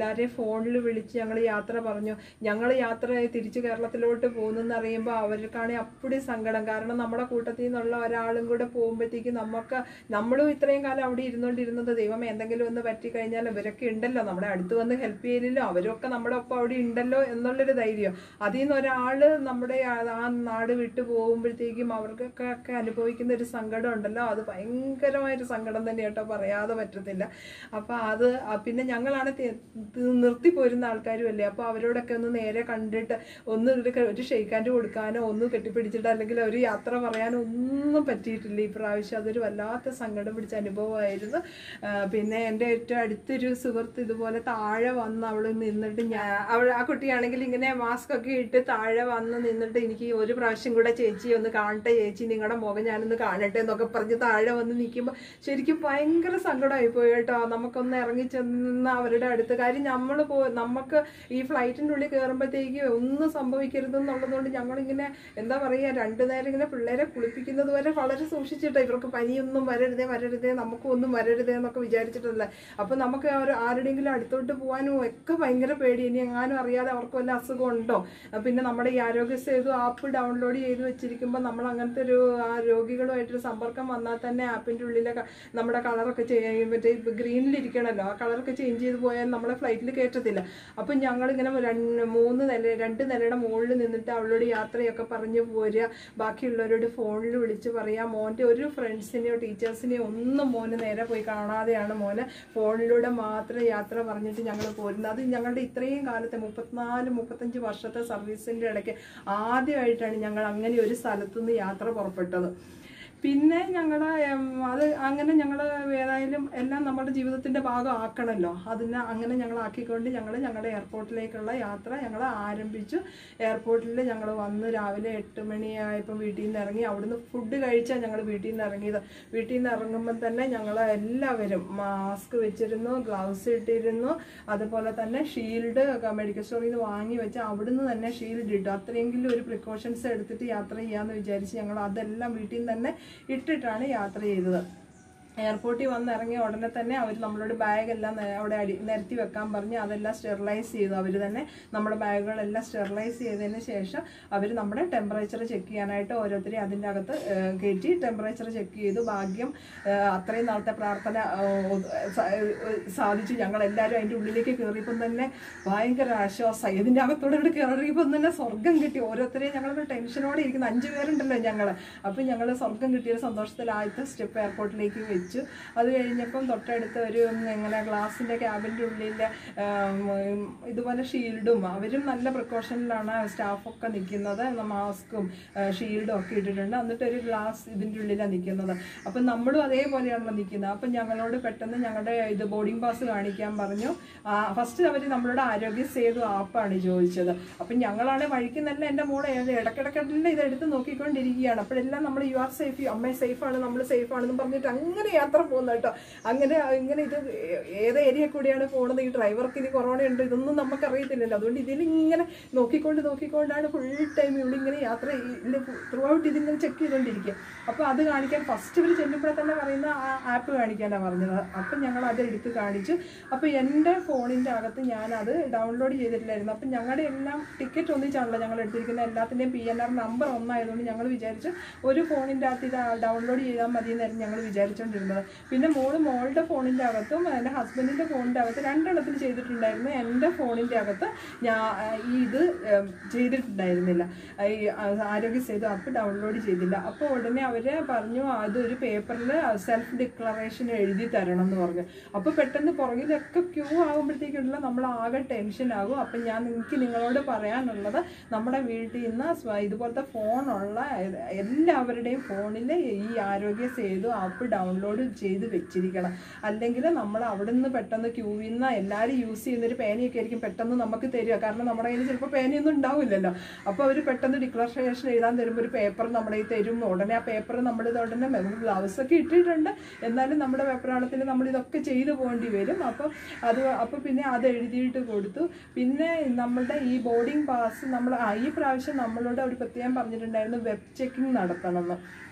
A: എല്ലാവരെയും ഫോണിൽ വിളിച്ച് ഞങ്ങൾ യാത്ര പറഞ്ഞു ഞങ്ങൾ യാത്ര തിരിച്ച് കേരളത്തിലോട്ട് പോകുന്നെന്ന് അറിയുമ്പോൾ അവർക്കാണെങ്കിൽ അപ്പടി സങ്കടം കാരണം നമ്മുടെ കൂട്ടത്തിൽ നിന്നുള്ള ഒരാളും കൂടെ പോകുമ്പോഴത്തേക്ക് നമുക്ക് നമ്മളും ഇത്രയും കാലം അവിടെ ഇരുന്നുകൊണ്ടിരുന്നത് ദൈവം എന്തെങ്കിലും ഒന്ന് പറ്റിക്കഴിഞ്ഞാൽ ഇവരൊക്കെ ഉണ്ടല്ലോ നമ്മുടെ അടുത്ത് വന്ന് ഹെൽപ്പ് ചെയ്തില്ലോ അവരൊക്കെ നമ്മുടെ ഒപ്പം അവിടെ ഉണ്ടല്ലോ എന്നുള്ളൊരു ധൈര്യം അതിൽ നിന്ന് ഒരാള് നമ്മുടെ ആ ആ നാട് വിട്ടു പോകുമ്പോഴത്തേക്കും അവർക്കൊക്കെ ഒക്കെ അനുഭവിക്കുന്ന ഒരു സങ്കടം ഉണ്ടല്ലോ അത് ഭയങ്കരമായൊരു സങ്കടം തന്നെ കേട്ടോ പറയാതെ പറ്റത്തില്ല അപ്പൊ അത് ആ പിന്നെ ഞങ്ങളാണ് തി- തി- നിർത്തി പോരുന്ന ആൾക്കാരും അല്ലേ അപ്പൊ അവരോടൊക്കെ ഒന്ന് നേരെ കണ്ടിട്ട് ഒന്ന് ഒരു ക- ഒരു ഷെയ്ക്കാൻഡ് കൊടുക്കാനോ ഒന്ന് കെട്ടിപ്പിടിച്ചിട്ട് അല്ലെങ്കിൽ ഒരു യാത്ര പറയാനോ ഒന്നും പറ്റിയിട്ടില്ല ഈ പ്രാവശ്യം അതൊരു വല്ലാത്ത സങ്കടം പിടിച്ച അനുഭവമായിരുന്നു ആ, പിന്നെ എൻ്റെ ഏറ്റവും അടുത്തൊരു സുഹൃത്ത് ഇതുപോലെ താഴെ വന്ന് അവൾ നിന്നിട്ട് ഞാൻ അവൾ ആ കുട്ടിയാണെങ്കിൽ ഇങ്ങനെ മാസ്ക് ഒക്കെ ഇട്ട് താഴെ വന്ന് നിന്നിട്ട് എനിക്ക് ഒരു പ്രാവശ്യം കൂടെ ചേച്ചി ഒന്ന് കാണട്ടെ ചേച്ചി നിങ്ങളുടെ മുഖം ഞാനൊന്ന് കാണട്ടെ എന്നൊക്കെ പറഞ്ഞ് താഴെ വന്ന് നിൽക്കുമ്പോൾ ശരിക്കും ഭയങ്കര സങ്കടമായി പോയി കേട്ടോ നമുക്കൊന്ന് ഇറങ്ങി ചെന്ന് അവരുടെ അടുത്ത് കാര്യം നമ്മൾ പോ നമുക്ക് ഈ ഫ്ലൈറ്റിൻ്റെ ഉള്ളിൽ കയറുമ്പോഴത്തേക്ക് ഒന്നും സംഭവിക്കരുത് എന്നുള്ളതുകൊണ്ട് ഞങ്ങളിങ്ങനെ എന്താ പറയുക രണ്ടു നേരം ഇങ്ങനെ പിള്ളേരെ കുളിപ്പിക്കുന്നത് വരെ വളരെ സൂക്ഷിച്ചിട്ട് ഇവർക്ക് പനിയൊന്നും വരരുതേ വരരുതേ നമുക്കും ഒന്നും വരരുതേ എന്നൊക്കെ വിചാരിച്ചിട്ടല്ലേ അപ്പൊ നമുക്ക് ഒരു ആരുടെയെങ്കിലും അടുത്തോട്ട് പോകാനും ഒക്കെ ഭയങ്കര പേടി ഇനി എങ്ങാനും അറിയാതെ അവർക്ക് വല്ല അസുഖം ഉണ്ടോ ആ, പിന്നെ നമ്മുടെ ഈ ആരോഗ്യ സേതു ആപ്പ് ഡൗൺലോഡ് ചെയ്ത് വെച്ചിരിക്കുമ്പോൾ നമ്മൾ അങ്ങനത്തെ ഒരു ആ രോഗികളുമായിട്ടൊരു സമ്പർക്കം വന്നാൽ തന്നെ ആപ്പിന്റെ ഉള്ളിലെ ക- നമ്മുടെ കളറൊക്കെ ചെയ്യാൻ മറ്റേ ഗ്രീനിലിരിക്കണമല്ലോ ആ കളറൊക്കെ ചേഞ്ച് ചെയ്ത് പോയാൽ നമ്മളെ ഫ്ലൈറ്റിൽ കയറ്റത്തില്ല അപ്പം ഞങ്ങളിങ്ങനെ രണ്ട് മൂന്ന് നില രണ്ട് നിലയുടെ മുകളിൽ നിന്നിട്ട് അവളോട് യാത്രയൊക്കെ പറഞ്ഞു പോരുക ബാക്കിയുള്ളവരോട് ഫോണിൽ വിളിച്ച് പറയാം മോൻ്റെ ഒരു ഫ്രണ്ട്സിനെയോ ടീച്ചേഴ്സിനെയോ ഒന്നും മോന് നേരെ പോയി കാണാതെയാണ് മോന് ഫോണിലൂടെ മാത്രം യാത്ര പറഞ്ഞിട്ട് ഞങ്ങൾ പോരുന്നത് അത് ഞങ്ങളുടെ ഇത്രയും കാലത്തെ മുപ്പത്തിനാല് മുപ്പത്തഞ്ച് വർഷത്തെ സർവീസിൻ്റെ ഇടയ്ക്ക് ആദ്യമായിട്ടാണ് ഞങ്ങൾ അങ്ങനെ ഒരു സ്ഥലത്തുനിന്ന് യാത്ര പുറപ്പെട്ടത് പിന്നെ ഞങ്ങളുടെ അത് അങ്ങനെ ഞങ്ങൾ ഏതായാലും എല്ലാം നമ്മുടെ ജീവിതത്തിന്റെ ഭാഗം ആക്കണമല്ലോ അതിനെ അങ്ങനെ ഞങ്ങൾ ആക്കിക്കൊണ്ട് ഞങ്ങൾ ഞങ്ങളുടെ എയർപോർട്ടിലേക്കുള്ള യാത്ര ഞങ്ങൾ ആരംഭിച്ചു എയർപോർട്ടിൽ ഞങ്ങൾ വന്ന് രാവിലെ എട്ട് മണിയായപ്പോൾ വീട്ടിൽ നിന്ന് ഇറങ്ങി അവിടുന്ന് ഫുഡ് കഴിച്ചാൽ ഞങ്ങൾ വീട്ടിൽ നിന്ന് ഇറങ്ങിയത് വീട്ടിൽ നിന്ന് ഇറങ്ങുമ്പോൾ തന്നെ ഞങ്ങൾ എല്ലാവരും മാസ്ക് വെച്ചിരുന്നു ഗ്ലൗസ് ഇട്ടിരുന്നു അതുപോലെ തന്നെ ഷീൽഡ് മെഡിക്കൽ സ്റ്റോറിൽ നിന്ന് വാങ്ങി വെച്ച് അവിടുന്ന് തന്നെ ഷീൽഡ് ഇട്ടു അത്രയെങ്കിലും ഒരു പ്രിക്കോഷൻസ് എടുത്തിട്ട് യാത്ര ചെയ്യാമെന്ന് വിചാരിച്ച് ഞങ്ങൾ അതെല്ലാം വീട്ടിൽ നിന്ന് തന്നെ ഇട്ടിട്ടാണ് യാത്ര ചെയ്തത് എയർപോർട്ടിൽ വന്ന് ഇറങ്ങിയ ഉടനെ തന്നെ അവർ നമ്മളോട് ബാഗെല്ലാം നേ- അവിടെ അടി നിരത്തി വെക്കാൻ പറഞ്ഞ് അതെല്ലാം സ്റ്റെറിലൈസ് ചെയ്തു അവർ തന്നെ നമ്മുടെ ബാഗുകളെല്ലാം സ്റ്റെറിലൈസ് ചെയ്തതിന് ശേഷം അവർ നമ്മുടെ ടെമ്പറേച്ചർ ചെക്ക് ചെയ്യാനായിട്ട് ഓരോരുത്തരെയും അതിൻ്റെ അകത്ത് ഏഹ്, കയറ്റി ടെമ്പറേച്ചർ ചെക്ക് ചെയ്തു ഭാഗ്യം ഏഹ്, അത്രയും നാളത്തെ പ്രാർത്ഥന ഏഹ്, സ- ഏഹ്, സാധിച്ചു ഞങ്ങൾ എല്ലാവരും അതിൻ്റെ ഉള്ളിലേക്ക് കയറിയപ്പം തന്നെ ഭയങ്കര ആശ്വാസമായി ഇതിൻ്റെ അകത്തോടെ ഇവിടെ കയറിയപ്പം തന്നെ സ്വർഗം കിട്ടി ഓരോരുത്തരെയും ഞങ്ങളൊരു ടെൻഷനോടെ ഇരിക്കുന്ന അഞ്ചു പേരുണ്ടല്ലോ ഞങ്ങൾ അപ്പം ഞങ്ങൾ സ്വർഗം കിട്ടിയ ഒരു സന്തോഷത്തിൽ ആദ്യത്തെ സ്റ്റെപ്പ് എയർപോർട്ടിലേക്ക് വെച്ചു അത് കഴിഞ്ഞപ്പം തൊട്ടടുത്ത് ഒരു ഉം, ഇങ്ങനെ ഗ്ലാസിൻ്റെ ക്യാബിൻ്റെ ഉള്ളിൽ ഉം, ഇതുപോലെ ഷീൽഡും അവരും നല്ല പ്രിക്കോഷനിലാണ് സ്റ്റാഫൊക്കെ നിൽക്കുന്നത് മാസ്കും ഷീൽഡും ഒക്കെ ഇട്ടിട്ടുണ്ട് എന്നിട്ട് ഒരു ഗ്ലാസ് ഇതിൻ്റെ ഉള്ളിലാണ് നിൽക്കുന്നത് അപ്പം നമ്മളും അതേപോലെയാണല്ലോ നിൽക്കുന്നത് അപ്പം ഞങ്ങളോട് പെട്ടെന്ന് ഞങ്ങളുടെ ഇത് ബോർഡിംഗ് പാസ് കാണിക്കാൻ പറഞ്ഞു ഫസ്റ്റ് അവർ നമ്മളോട് ആരോഗ്യ സേതു ആപ്പാണ് ചോദിച്ചത് അപ്പം ഞങ്ങളാണ് വഴിക്ക് നല്ല എൻ്റെ മോളെ ഇടക്കിടക്കിടല്ല ഇത് എടുത്ത് നോക്കിക്കൊണ്ടിരിക്കുകയാണ് അപ്പോഴെല്ലാം നമ്മൾ യു ആർ സേഫ് അമ്മ സേഫ് ആണ് നമ്മൾ സേഫ് ആണെന്ന് പറഞ്ഞിട്ട് അങ്ങനെ യാത്ര പോകുന്നത് കേട്ടോ അങ്ങനെ ഇങ്ങനെ ഇത് ഏത് ഏരിയ കൂടിയാണ് പോകുന്നത് ഈ ഡ്രൈവർക്ക് ഇനി കൊറോണ ഉണ്ട് ഇതൊന്നും നമുക്ക് അറിയത്തില്ലല്ലോ അതുകൊണ്ട് ഇതിൽ ഇങ്ങനെ നോക്കിക്കൊണ്ട് നോക്കിക്കൊണ്ടാണ് ഫുൾ ടൈം ഇവിടെ ഇങ്ങനെ യാത്ര ത്രൂ ഔട്ട് ഇതിങ്ങനെ ചെക്ക് ചെയ്തുകൊണ്ടിരിക്കുക അപ്പോൾ അത് കാണിക്കാൻ ഫസ്റ്റ് ഇവർ ചെല്ലുമ്പോഴേ തന്നെ പറയുന്ന ആ ആപ്പ് കാണിക്കാനാണ് പറഞ്ഞത് അപ്പം ഞങ്ങൾ അത് എടുത്ത് കാണിച്ചു അപ്പോൾ എൻ്റെ ഫോണിൻ്റെ അകത്ത് ഞാനത് ഡൗൺലോഡ് ചെയ്തിട്ടില്ലായിരുന്നു അപ്പം ഞങ്ങളുടെ എല്ലാം ടിക്കറ്റ് ഒന്നിച്ചാണല്ലോ ഞങ്ങൾ എടുത്തിരിക്കുന്ന എല്ലാത്തിൻ്റെയും പി എൻ ആർ നമ്പർ ഒന്നായതുകൊണ്ട് ഞങ്ങൾ വിചാരിച്ചു ഒരു ഫോണിൻ്റെ അകത്ത് ഇത് ഡൗൺലോഡ് ചെയ്താൽ മതി എന്നായിരുന്നു ഞങ്ങൾ വിചാരിച്ചുകൊണ്ടിരുന്നത് പിന്നെ മോള് മോളുടെ ഫോണിൻ്റെ അകത്തും എൻ്റെ ഹസ്ബൻഡിൻ്റെ ഫോണിൻ്റെ അകത്ത് രണ്ടെണ്ണത്തിൽ ചെയ്തിട്ടുണ്ടായിരുന്നു എൻ്റെ ഫോണിൻ്റെ അകത്ത് ഞാൻ ഈ ഇത് ഉം, ചെയ്തിട്ടുണ്ടായിരുന്നില്ല ഈ ആരോഗ്യ സേതു ആപ്പ് ഡൗൺലോഡ് ചെയ്തില്ല അപ്പോൾ ഉടനെ അവർ പറഞ്ഞു അതൊരു പേപ്പറിൽ സെൽഫ് ഡിക്ലറേഷൻ എഴുതി തരണം എന്ന് പറഞ്ഞു അപ്പോൾ പെട്ടെന്ന് പുറകിലൊക്കെ ക്യൂ ആകുമ്പോഴത്തേക്കുള്ള നമ്മൾ ആകെ ടെൻഷൻ ആകും അപ്പം ഞാൻ എനിക്ക് നിങ്ങളോട് പറയാനുള്ളത് നമ്മുടെ വീട്ടിൽ നിന്ന് സ്വ- ഇതുപോലത്തെ ഫോണുള്ള എ- എല്ലാവരുടെയും ഫോണിൽ ഈ ആരോഗ്യ സേതു ആപ്പ് ഡൗൺലോഡ് ചെയ്ത് വെച്ചിരിക്കണം അല്ലെങ്കിൽ നമ്മൾ അവിടെ നിന്ന് പെട്ടെന്ന് ക്യൂവിൽ നിന്ന് എല്ലാവരും യൂസ് ചെയ്യുന്നൊരു പേനയൊക്കെ ആയിരിക്കും പെട്ടെന്ന് നമുക്ക് തരിക കാരണം നമ്മുടെ കയ്യിൽ ചിലപ്പോൾ പേനയൊന്നും ഉണ്ടാവില്ലല്ലോ അപ്പോൾ അവർ പെട്ടെന്ന് ഡിക്ലറേഷൻ എഴുതാൻ തരുമ്പോൾ ഒരു പേപ്പർ നമ്മുടെ കയ്യിൽ തരും ഉടനെ ആ പേപ്പർ നമ്മൾ ഇത് ഉടനെ ഗ്ലൗസ് ഒക്കെ ഇട്ടിട്ടുണ്ട് എന്നാലും നമ്മുടെ വെപ്രാളത്തിൽ നമ്മൾ ഇതൊക്കെ ചെയ്തു പോകേണ്ടി വരും അപ്പോൾ അത് അപ്പോൾ പിന്നെ അത് എഴുതിയിട്ട് കൊടുത്തു പിന്നെ നമ്മളുടെ ഈ ബോർഡിംഗ് പാസ് നമ്മൾ ആ ഈ പ്രാവശ്യം നമ്മളോട് അവർ പ്രത്യേകം പറഞ്ഞിട്ടുണ്ടായിരുന്നു വെബ് ചെക്കിംഗ് നടത്തണമെന്ന്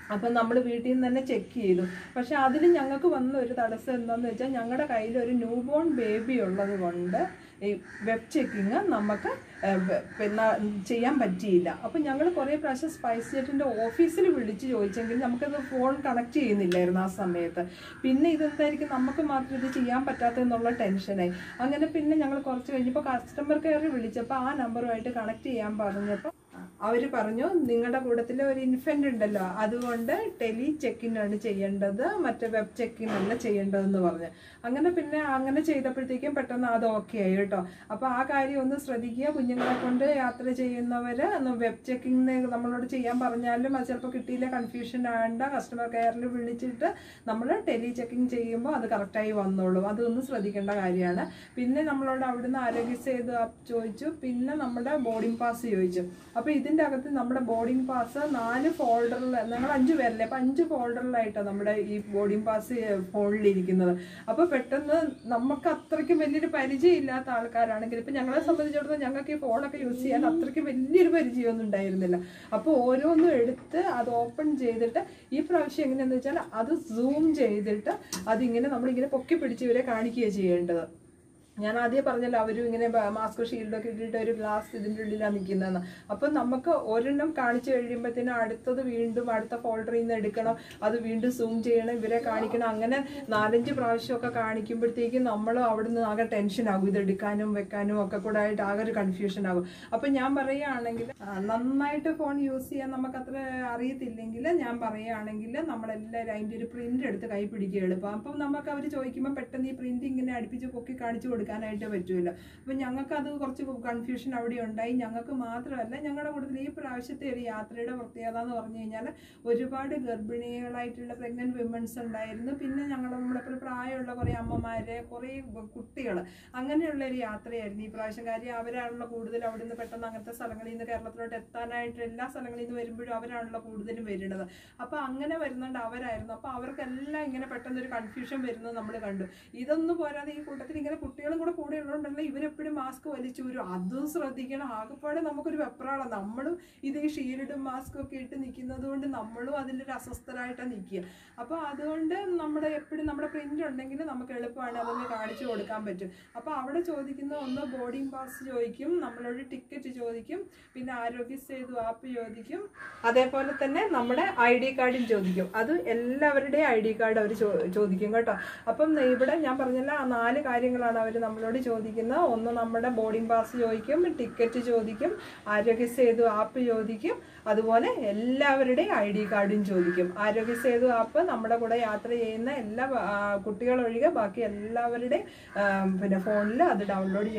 A: അപ്പം നമ്മൾ വീട്ടിൽ നിന്ന് തന്നെ ചെക്ക് ചെയ്തു പക്ഷെ അതിൽ ഞങ്ങൾക്ക് വന്ന ഒരു തടസ്സം എന്താണെന്ന് വെച്ചാൽ ഞങ്ങളുടെ കയ്യിൽ ഒരു ന്യൂ ബോൺ ബേബി ഉള്ളത് കൊണ്ട് ഈ വെബ് ചെക്കിങ് നമുക്ക് ഏഹ്, വെ- പിന്നെ ചെയ്യാൻ പറ്റിയില്ല അപ്പം ഞങ്ങൾ കുറേ പ്രാവശ്യം സ്പൈസ് ജെറ്റിൻ്റെ ഓഫീസിൽ വിളിച്ച് ചോദിച്ചെങ്കിൽ നമുക്കത് ഫോൺ കണക്ട് ചെയ്യുന്നില്ലായിരുന്നു ആ സമയത്ത് പിന്നെ ഇതെന്തായിരിക്കും നമുക്ക് മാത്രം ഇത് ചെയ്യാൻ പറ്റാത്തതെന്നുള്ള ടെൻഷനായി അങ്ങനെ പിന്നെ ഞങ്ങൾ കുറച്ച് കഴിഞ്ഞപ്പോൾ കസ്റ്റമർ കെയറിൽ വിളിച്ചപ്പോൾ ആ നമ്പറുമായിട്ട് കണക്ട് ചെയ്യാൻ പറഞ്ഞപ്പോൾ അവർ പറഞ്ഞു നിങ്ങളുടെ കൂട്ടത്തിൽ ഒരു ഇൻഫൻ്റ് ഉണ്ടല്ലോ അതുകൊണ്ട് ടെലി ചെക്കിനാണ് ചെയ്യേണ്ടത് മറ്റേ വെബ് ചെക്കിനല്ല ചെയ്യേണ്ടതെന്ന് പറഞ്ഞു അങ്ങനെ പിന്നെ അങ്ങനെ ചെയ്തപ്പോഴത്തേക്കും പെട്ടെന്ന് അത് ഓക്കെ ആയി കേട്ടോ അപ്പോൾ ആ കാര്യം ഒന്ന് ശ്രദ്ധിക്കുക കുഞ്ഞുങ്ങളെ കൊണ്ട് യാത്ര ചെയ്യുന്നവർ വെബ് ചെക്കിങ് നമ്മളോട് ചെയ്യാൻ പറഞ്ഞാലും അത് ചിലപ്പോൾ കിട്ടിയില്ല കൺഫ്യൂഷൻ ആണ്ട കസ്റ്റമർ കെയറിൽ വിളിച്ചിട്ട് നമ്മൾ ടെലി ചെക്കിങ് ചെയ്യുമ്പോൾ അത് കറക്റ്റായി വന്നോളും അതൊന്ന് ശ്രദ്ധിക്കേണ്ട കാര്യമാണ് പിന്നെ നമ്മളോട് അവിടുന്ന് ആരോഗ്യ സേതു ആപ്പ് ചോദിച്ചു പിന്നെ നമ്മുടെ ബോർഡിംഗ് പാസ് ചോദിച്ചു അപ്പോൾ ഇതിൻ്റെ അകത്ത് നമ്മുടെ ബോർഡിംഗ് പാസ് നാല് ഫോൾഡറിൽ ഞങ്ങൾ അഞ്ച് പേരല്ലേ അപ്പോൾ അഞ്ച് ഫോൾഡറിലായിട്ടാണ് നമ്മുടെ ഈ ബോർഡിംഗ് പാസ് ഫോണിലിരിക്കുന്നത് അപ്പോൾ പെട്ടെന്ന് നമുക്ക് അത്രയ്ക്ക് വലിയൊരു പരിചയം ഇല്ലാത്ത ആൾക്കാരാണെങ്കിൽ ഇപ്പം ഞങ്ങളെ സംബന്ധിച്ചിടത്തോളം ഞങ്ങൾക്ക് ഈ ഫോണൊക്കെ യൂസ് ചെയ്യാൻ അത്രയ്ക്ക് വലിയൊരു പരിചയമൊന്നും ഉണ്ടായിരുന്നില്ല അപ്പോൾ ഓരോന്നും എടുത്ത് അത് ഓപ്പൺ ചെയ്തിട്ട് ഈ പ്രാവശ്യം എങ്ങനെയാണെന്ന് വെച്ചാൽ അത് സൂം ചെയ്തിട്ട് അതിങ്ങനെ നമ്മളിങ്ങനെ പൊക്കി പിടിച്ച് ഇവരെ കാണിക്കുകയാണ് ചെയ്യേണ്ടത് ഞാൻ ആദ്യം പറഞ്ഞല്ലോ അവരും ഇങ്ങനെ മാസ്ക് ഷീൽഡൊക്കെ ഇട്ടിട്ട് ഒരു ഗ്ലാസ് ഇതിൻ്റെ ഉള്ളിലാണ് നിൽക്കുന്നതെന്ന് അപ്പം നമുക്ക് ഒരെണ്ണം കാണിച്ചു കഴിയുമ്പോഴത്തേനും അടുത്തത് വീണ്ടും അടുത്ത ഫോൾഡറിൽ നിന്ന് എടുക്കണം അത് വീണ്ടും സൂം ചെയ്യണം ഇവരെ കാണിക്കണം അങ്ങനെ നാലഞ്ച് പ്രാവശ്യമൊക്കെ കാണിക്കുമ്പോഴത്തേക്കും നമ്മൾ അവിടുന്ന് ആകെ ടെൻഷൻ ആകും ഇത് എടുക്കാനും വെക്കാനും ഒക്കെ കൂടെ ആയിട്ട് ആകെ ഒരു കൺഫ്യൂഷൻ ആകും അപ്പം ഞാൻ പറയുകയാണെങ്കിൽ ആ, നന്നായിട്ട് ഫോൺ യൂസ് ചെയ്യാൻ നമുക്ക് അത്ര അറിയത്തില്ലെങ്കിൽ ഞാൻ പറയുകയാണെങ്കിൽ നമ്മളെല്ലാവരും അതിൻ്റെ ഒരു പ്രിന്റ് എടുത്ത് കൈ പിടിക്കുക എളുപ്പം അപ്പം നമുക്ക് അവർ ചോദിക്കുമ്പോൾ പെട്ടെന്ന് ഈ പ്രിന്റ് ഇങ്ങനെ അടുപ്പിച്ച് പൊക്കി കാണിച്ചു കൊടുക്കാനായിട്ട് പറ്റുമല്ലോ അപ്പം ഞങ്ങൾക്ക് അത് കുറച്ച് കൺഫ്യൂഷൻ അവിടെ ഉണ്ടായി ഞങ്ങൾക്ക് മാത്രമല്ല ഞങ്ങളുടെ കൂട്ടത്തിൽ ഈ പ്രാവശ്യത്തെ ഒരു യാത്രയുടെ പ്രത്യേകത എന്ന് പറഞ്ഞു കഴിഞ്ഞാൽ ഒരുപാട് ഗർഭിണികളായിട്ടുള്ള പ്രഗ്നന്റ് വിമൻസ് ഉണ്ടായിരുന്നു പിന്നെ ഞങ്ങൾ നമ്മുടെ ഇപ്പോൾ പ്രായമുള്ള കുറേ അമ്മമാര് കുറേ കുട്ടികൾ അങ്ങനെയുള്ള ഒരു യാത്രയായിരുന്നു ഈ പ്രാവശ്യം കാര്യം അവരാണല്ലോ കൂടുതൽ അവിടുന്ന് പെട്ടെന്ന് അങ്ങനത്തെ സ്ഥലങ്ങളിൽ നിന്ന് കേരളത്തിലോട്ട് എത്താനായിട്ട് എല്ലാ സ്ഥലങ്ങളിൽ നിന്ന് വരുമ്പോഴും അവരാണല്ലോ കൂടുതലും വരുന്നത് അപ്പോൾ അങ്ങനെ വരുന്നുണ്ട് അവരായിരുന്നു അപ്പോൾ അവർക്കെല്ലാം ഇങ്ങനെ പെട്ടെന്ന് ഒരു കൺഫ്യൂഷൻ വരുന്നത് നമ്മൾ കണ്ടു ഇതൊന്നും പോരാതെ ഈ കൂട്ടത്തിൽ ഇങ്ങനെ കുട്ടികളും കൂടെ കൂടെ ഉള്ളതുകൊണ്ടല്ല ഇവരെപ്പോഴും മാസ്ക് വലിച്ചു വരും അതും ശ്രദ്ധിക്കണം ആകെപ്പാടെ നമുക്കൊരു വെപ്രാളാണ് നമ്മളും ഇത് ഈ ഷീൽഡും മാസ്കും ഒക്കെ ഇട്ട് നിൽക്കുന്നത് കൊണ്ട് നമ്മളും അതിലൊരു അസ്വസ്ഥരായിട്ടാണ് നിൽക്കുക അപ്പോൾ അതുകൊണ്ട് നമ്മുടെ എപ്പോഴും നമ്മുടെ പ്രിന്റ് ഉണ്ടെങ്കിൽ നമുക്ക് എളുപ്പമാണ് അതൊന്ന് കാണിച്ചു കൊടുക്കാൻ പറ്റും അപ്പോൾ അവിടെ ചോദിക്കുന്ന ഒന്ന് ബോർഡിംഗ് പാസ് ചോദിക്കും നമ്മളോട് ടിക്കറ്റ് ചോദിക്കും പിന്നെ ആരോഗ്യ സേതു ആപ്പ് ചോദിക്കും അതേപോലെ തന്നെ നമ്മുടെ ഐ ഡി കാർഡും ചോദിക്കും അത് എല്ലാവരുടെയും ഐ ഡി കാർഡ് അവർ ചോദിക്കും കേട്ടോ അപ്പം ഇവിടെ ഞാൻ പറഞ്ഞല്ലോ ആ നാല് കാര്യങ്ങളാണ് അവർ നമ്മളോട് ചോദിക്കുന്നത് ഒന്ന് നമ്മുടെ ബോർഡിംഗ് പാസ് ചോദിക്കും ടിക്കറ്റ് ചോദിക്കും ആരോഗ്യ സേതു ആപ്പ് ചോദിക്കും അതുപോലെ എല്ലാവരുടെയും ഐ ഡി കാർഡും ചോദിക്കും ആരോഗ്യ സേതു ആപ്പ് നമ്മുടെ കൂടെ യാത്ര ചെയ്യുന്ന എല്ലാ ആ, കുട്ടികളൊഴികെ ബാക്കി എല്ലാവരുടെയും ആ, പിന്നെ ഫോണിൽ അത് ഡൗൺലോഡ്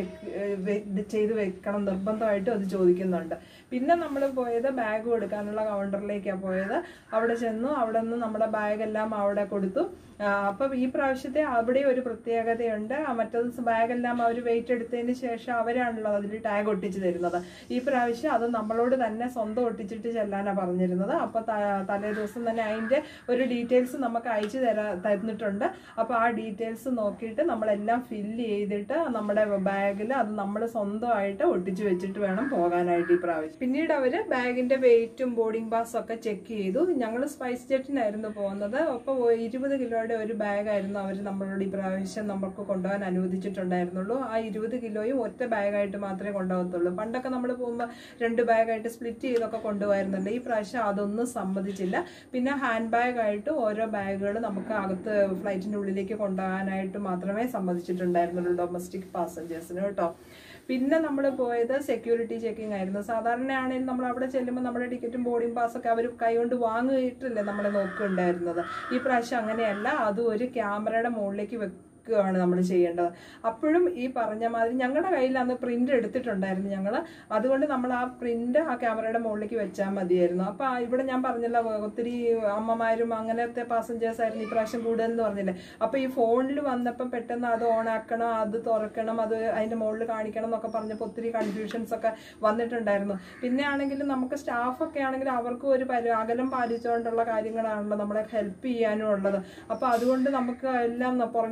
A: ചെയ്ത് വെക്കണം നിർബന്ധമായിട്ടും അത് ചോദിക്കുന്നുണ്ട് പിന്നെ നമ്മൾ പോയത് ബാഗ് കൊടുക്കാനുള്ള കൗണ്ടറിലേക്കാണ് പോയത് അവിടെ ചെന്നു അവിടെ നിന്ന് നമ്മുടെ ബാഗെല്ലാം അവിടെ കൊടുത്തു ആ, അപ്പം ഈ പ്രാവശ്യത്തെ അവിടെ ഒരു പ്രത്യേകതയുണ്ട് ആ മറ്റത് ബാഗെല്ലാം അവർ വെയിറ്റ് എടുത്തതിന് ശേഷം അവരാണല്ലോ അതിൽ ടാഗ് ഒട്ടിച്ച് തരുന്നത് ഈ പ്രാവശ്യം അത് നമ്മളോട് തന്നെ സ്വന്തം ഒട്ടിച്ചിട്ട് ചെല്ലാനാണ് പറഞ്ഞിരുന്നത് അപ്പോൾ തലേ ദിവസം തന്നെ അതിൻ്റെ ഒരു ഡീറ്റെയിൽസ് നമുക്ക് അയച്ചു തരാ തന്നിട്ടുണ്ട് അപ്പോൾ ആ ഡീറ്റെയിൽസ് നോക്കിയിട്ട് നമ്മളെല്ലാം ഫില്ല് ചെയ്തിട്ട് നമ്മുടെ ബാഗിൽ അത് നമ്മൾ സ്വന്തമായിട്ട് ഒട്ടിച്ച് വെച്ചിട്ട് വേണം പോകാനായിട്ട് ഈ പ്രാവശ്യം പിന്നീട് അവർ ബാഗിൻ്റെ വെയിറ്റും ബോർഡിംഗ് പാസും ഒക്കെ ചെക്ക് ചെയ്തു ഞങ്ങൾ സ്പൈസ് ജെറ്റിനായിരുന്നു പോകുന്നത് അപ്പോൾ ഇരുപത് കിലോയുടെ ഒരു ബാഗായിരുന്നു അവർ നമ്മളോട് ഈ പ്രാവശ്യം നമുക്ക് കൊണ്ടുപോകാൻ അനുവദിച്ചിട്ടുണ്ടായിരുന്നുള്ളൂ ആ ഇരുപത് കിലോയും ഒറ്റ ബാഗായിട്ട് മാത്രമേ കൊണ്ടുപോകത്തുള്ളൂ പണ്ടൊക്കെ നമ്മൾ പോകുമ്പോൾ രണ്ട് ബാഗായിട്ട് സ്പ്ലിറ്റ് ചെയ്തൊക്കെ കൊണ്ടുപോയിരുന്നുണ്ട് ഈ പ്രാവശ്യം അതൊന്നും സമ്മതിച്ചില്ല പിന്നെ ഹാൻഡ് ബാഗായിട്ട് ഓരോ ബാഗുകൾ നമുക്ക് അകത്ത് ഫ്ലൈറ്റിൻ്റെ ഉള്ളിലേക്ക് കൊണ്ടുപോകാനായിട്ട് മാത്രമേ സമ്മതിച്ചിട്ടുണ്ടായിരുന്നുള്ളൂ ഡൊമസ്റ്റിക് പാസഞ്ചേഴ്സിന് കേട്ടോ പിന്നെ നമ്മൾ പോയത് സെക്യൂരിറ്റി ചെക്കിംഗ് ആയിരുന്നു സാധാരണയാണെങ്കിൽ നമ്മൾ അവിടെ ചെല്ലുമ്പോൾ നമ്മുടെ ടിക്കറ്റും ബോർഡിംഗ് പാസ്സൊക്കെ അവർ കൈകൊണ്ട് വാങ്ങിയിട്ടല്ലേ നമ്മളെ നോക്കുന്നുണ്ടായിരുന്നത് ഈ പ്രാവശ്യം അങ്ങനെയല്ല അത് ഒരു ക്യാമറയുടെ മുകളിലേക്ക് വെക്കുകയാണ് നമ്മൾ ചെയ്യേണ്ടത് അപ്പോഴും ഈ പറഞ്ഞ മാതിരി ഞങ്ങളുടെ കയ്യിൽ അന്ന് പ്രിന്റ് എടുത്തിട്ടുണ്ടായിരുന്നു ഞങ്ങൾ അതുകൊണ്ട് നമ്മൾ ആ പ്രിന്റ് ആ ക്യാമറയുടെ മുകളിലേക്ക് വെച്ചാൽ മതിയായിരുന്നു അപ്പോൾ ആ ഇവിടെ ഞാൻ പറഞ്ഞല്ലോ ഒത്തിരി അമ്മമാരും അങ്ങനത്തെ പാസഞ്ചേഴ്സ് ആയിരുന്നു ഈ പ്രാവശ്യം കൂടുതൽ എന്ന് പറഞ്ഞില്ലേ അപ്പോൾ ഈ ഫോണിൽ വന്നപ്പോൾ പെട്ടെന്ന് അത് ഓൺ ആക്കണം അത് തുറക്കണം അത് അതിൻ്റെ മുകളിൽ കാണിക്കണം എന്നൊക്കെ പറഞ്ഞപ്പോൾ ഒത്തിരി കൺഫ്യൂഷൻസ് ഒക്കെ വന്നിട്ടുണ്ടായിരുന്നു പിന്നെ ആണെങ്കിൽ നമുക്ക് സ്റ്റാഫൊക്കെ ആണെങ്കിൽ അവർക്കും ഒരു പരി അകലം പാലിച്ചുകൊണ്ടുള്ള കാര്യങ്ങളാണല്ലോ നമ്മളെ ഹെൽപ്പ് ചെയ്യാനും ഉള്ളത് അപ്പോൾ അതുകൊണ്ട് നമുക്ക് എല്ലാം ന- പുറകിലെല്ലാം ക്യൂ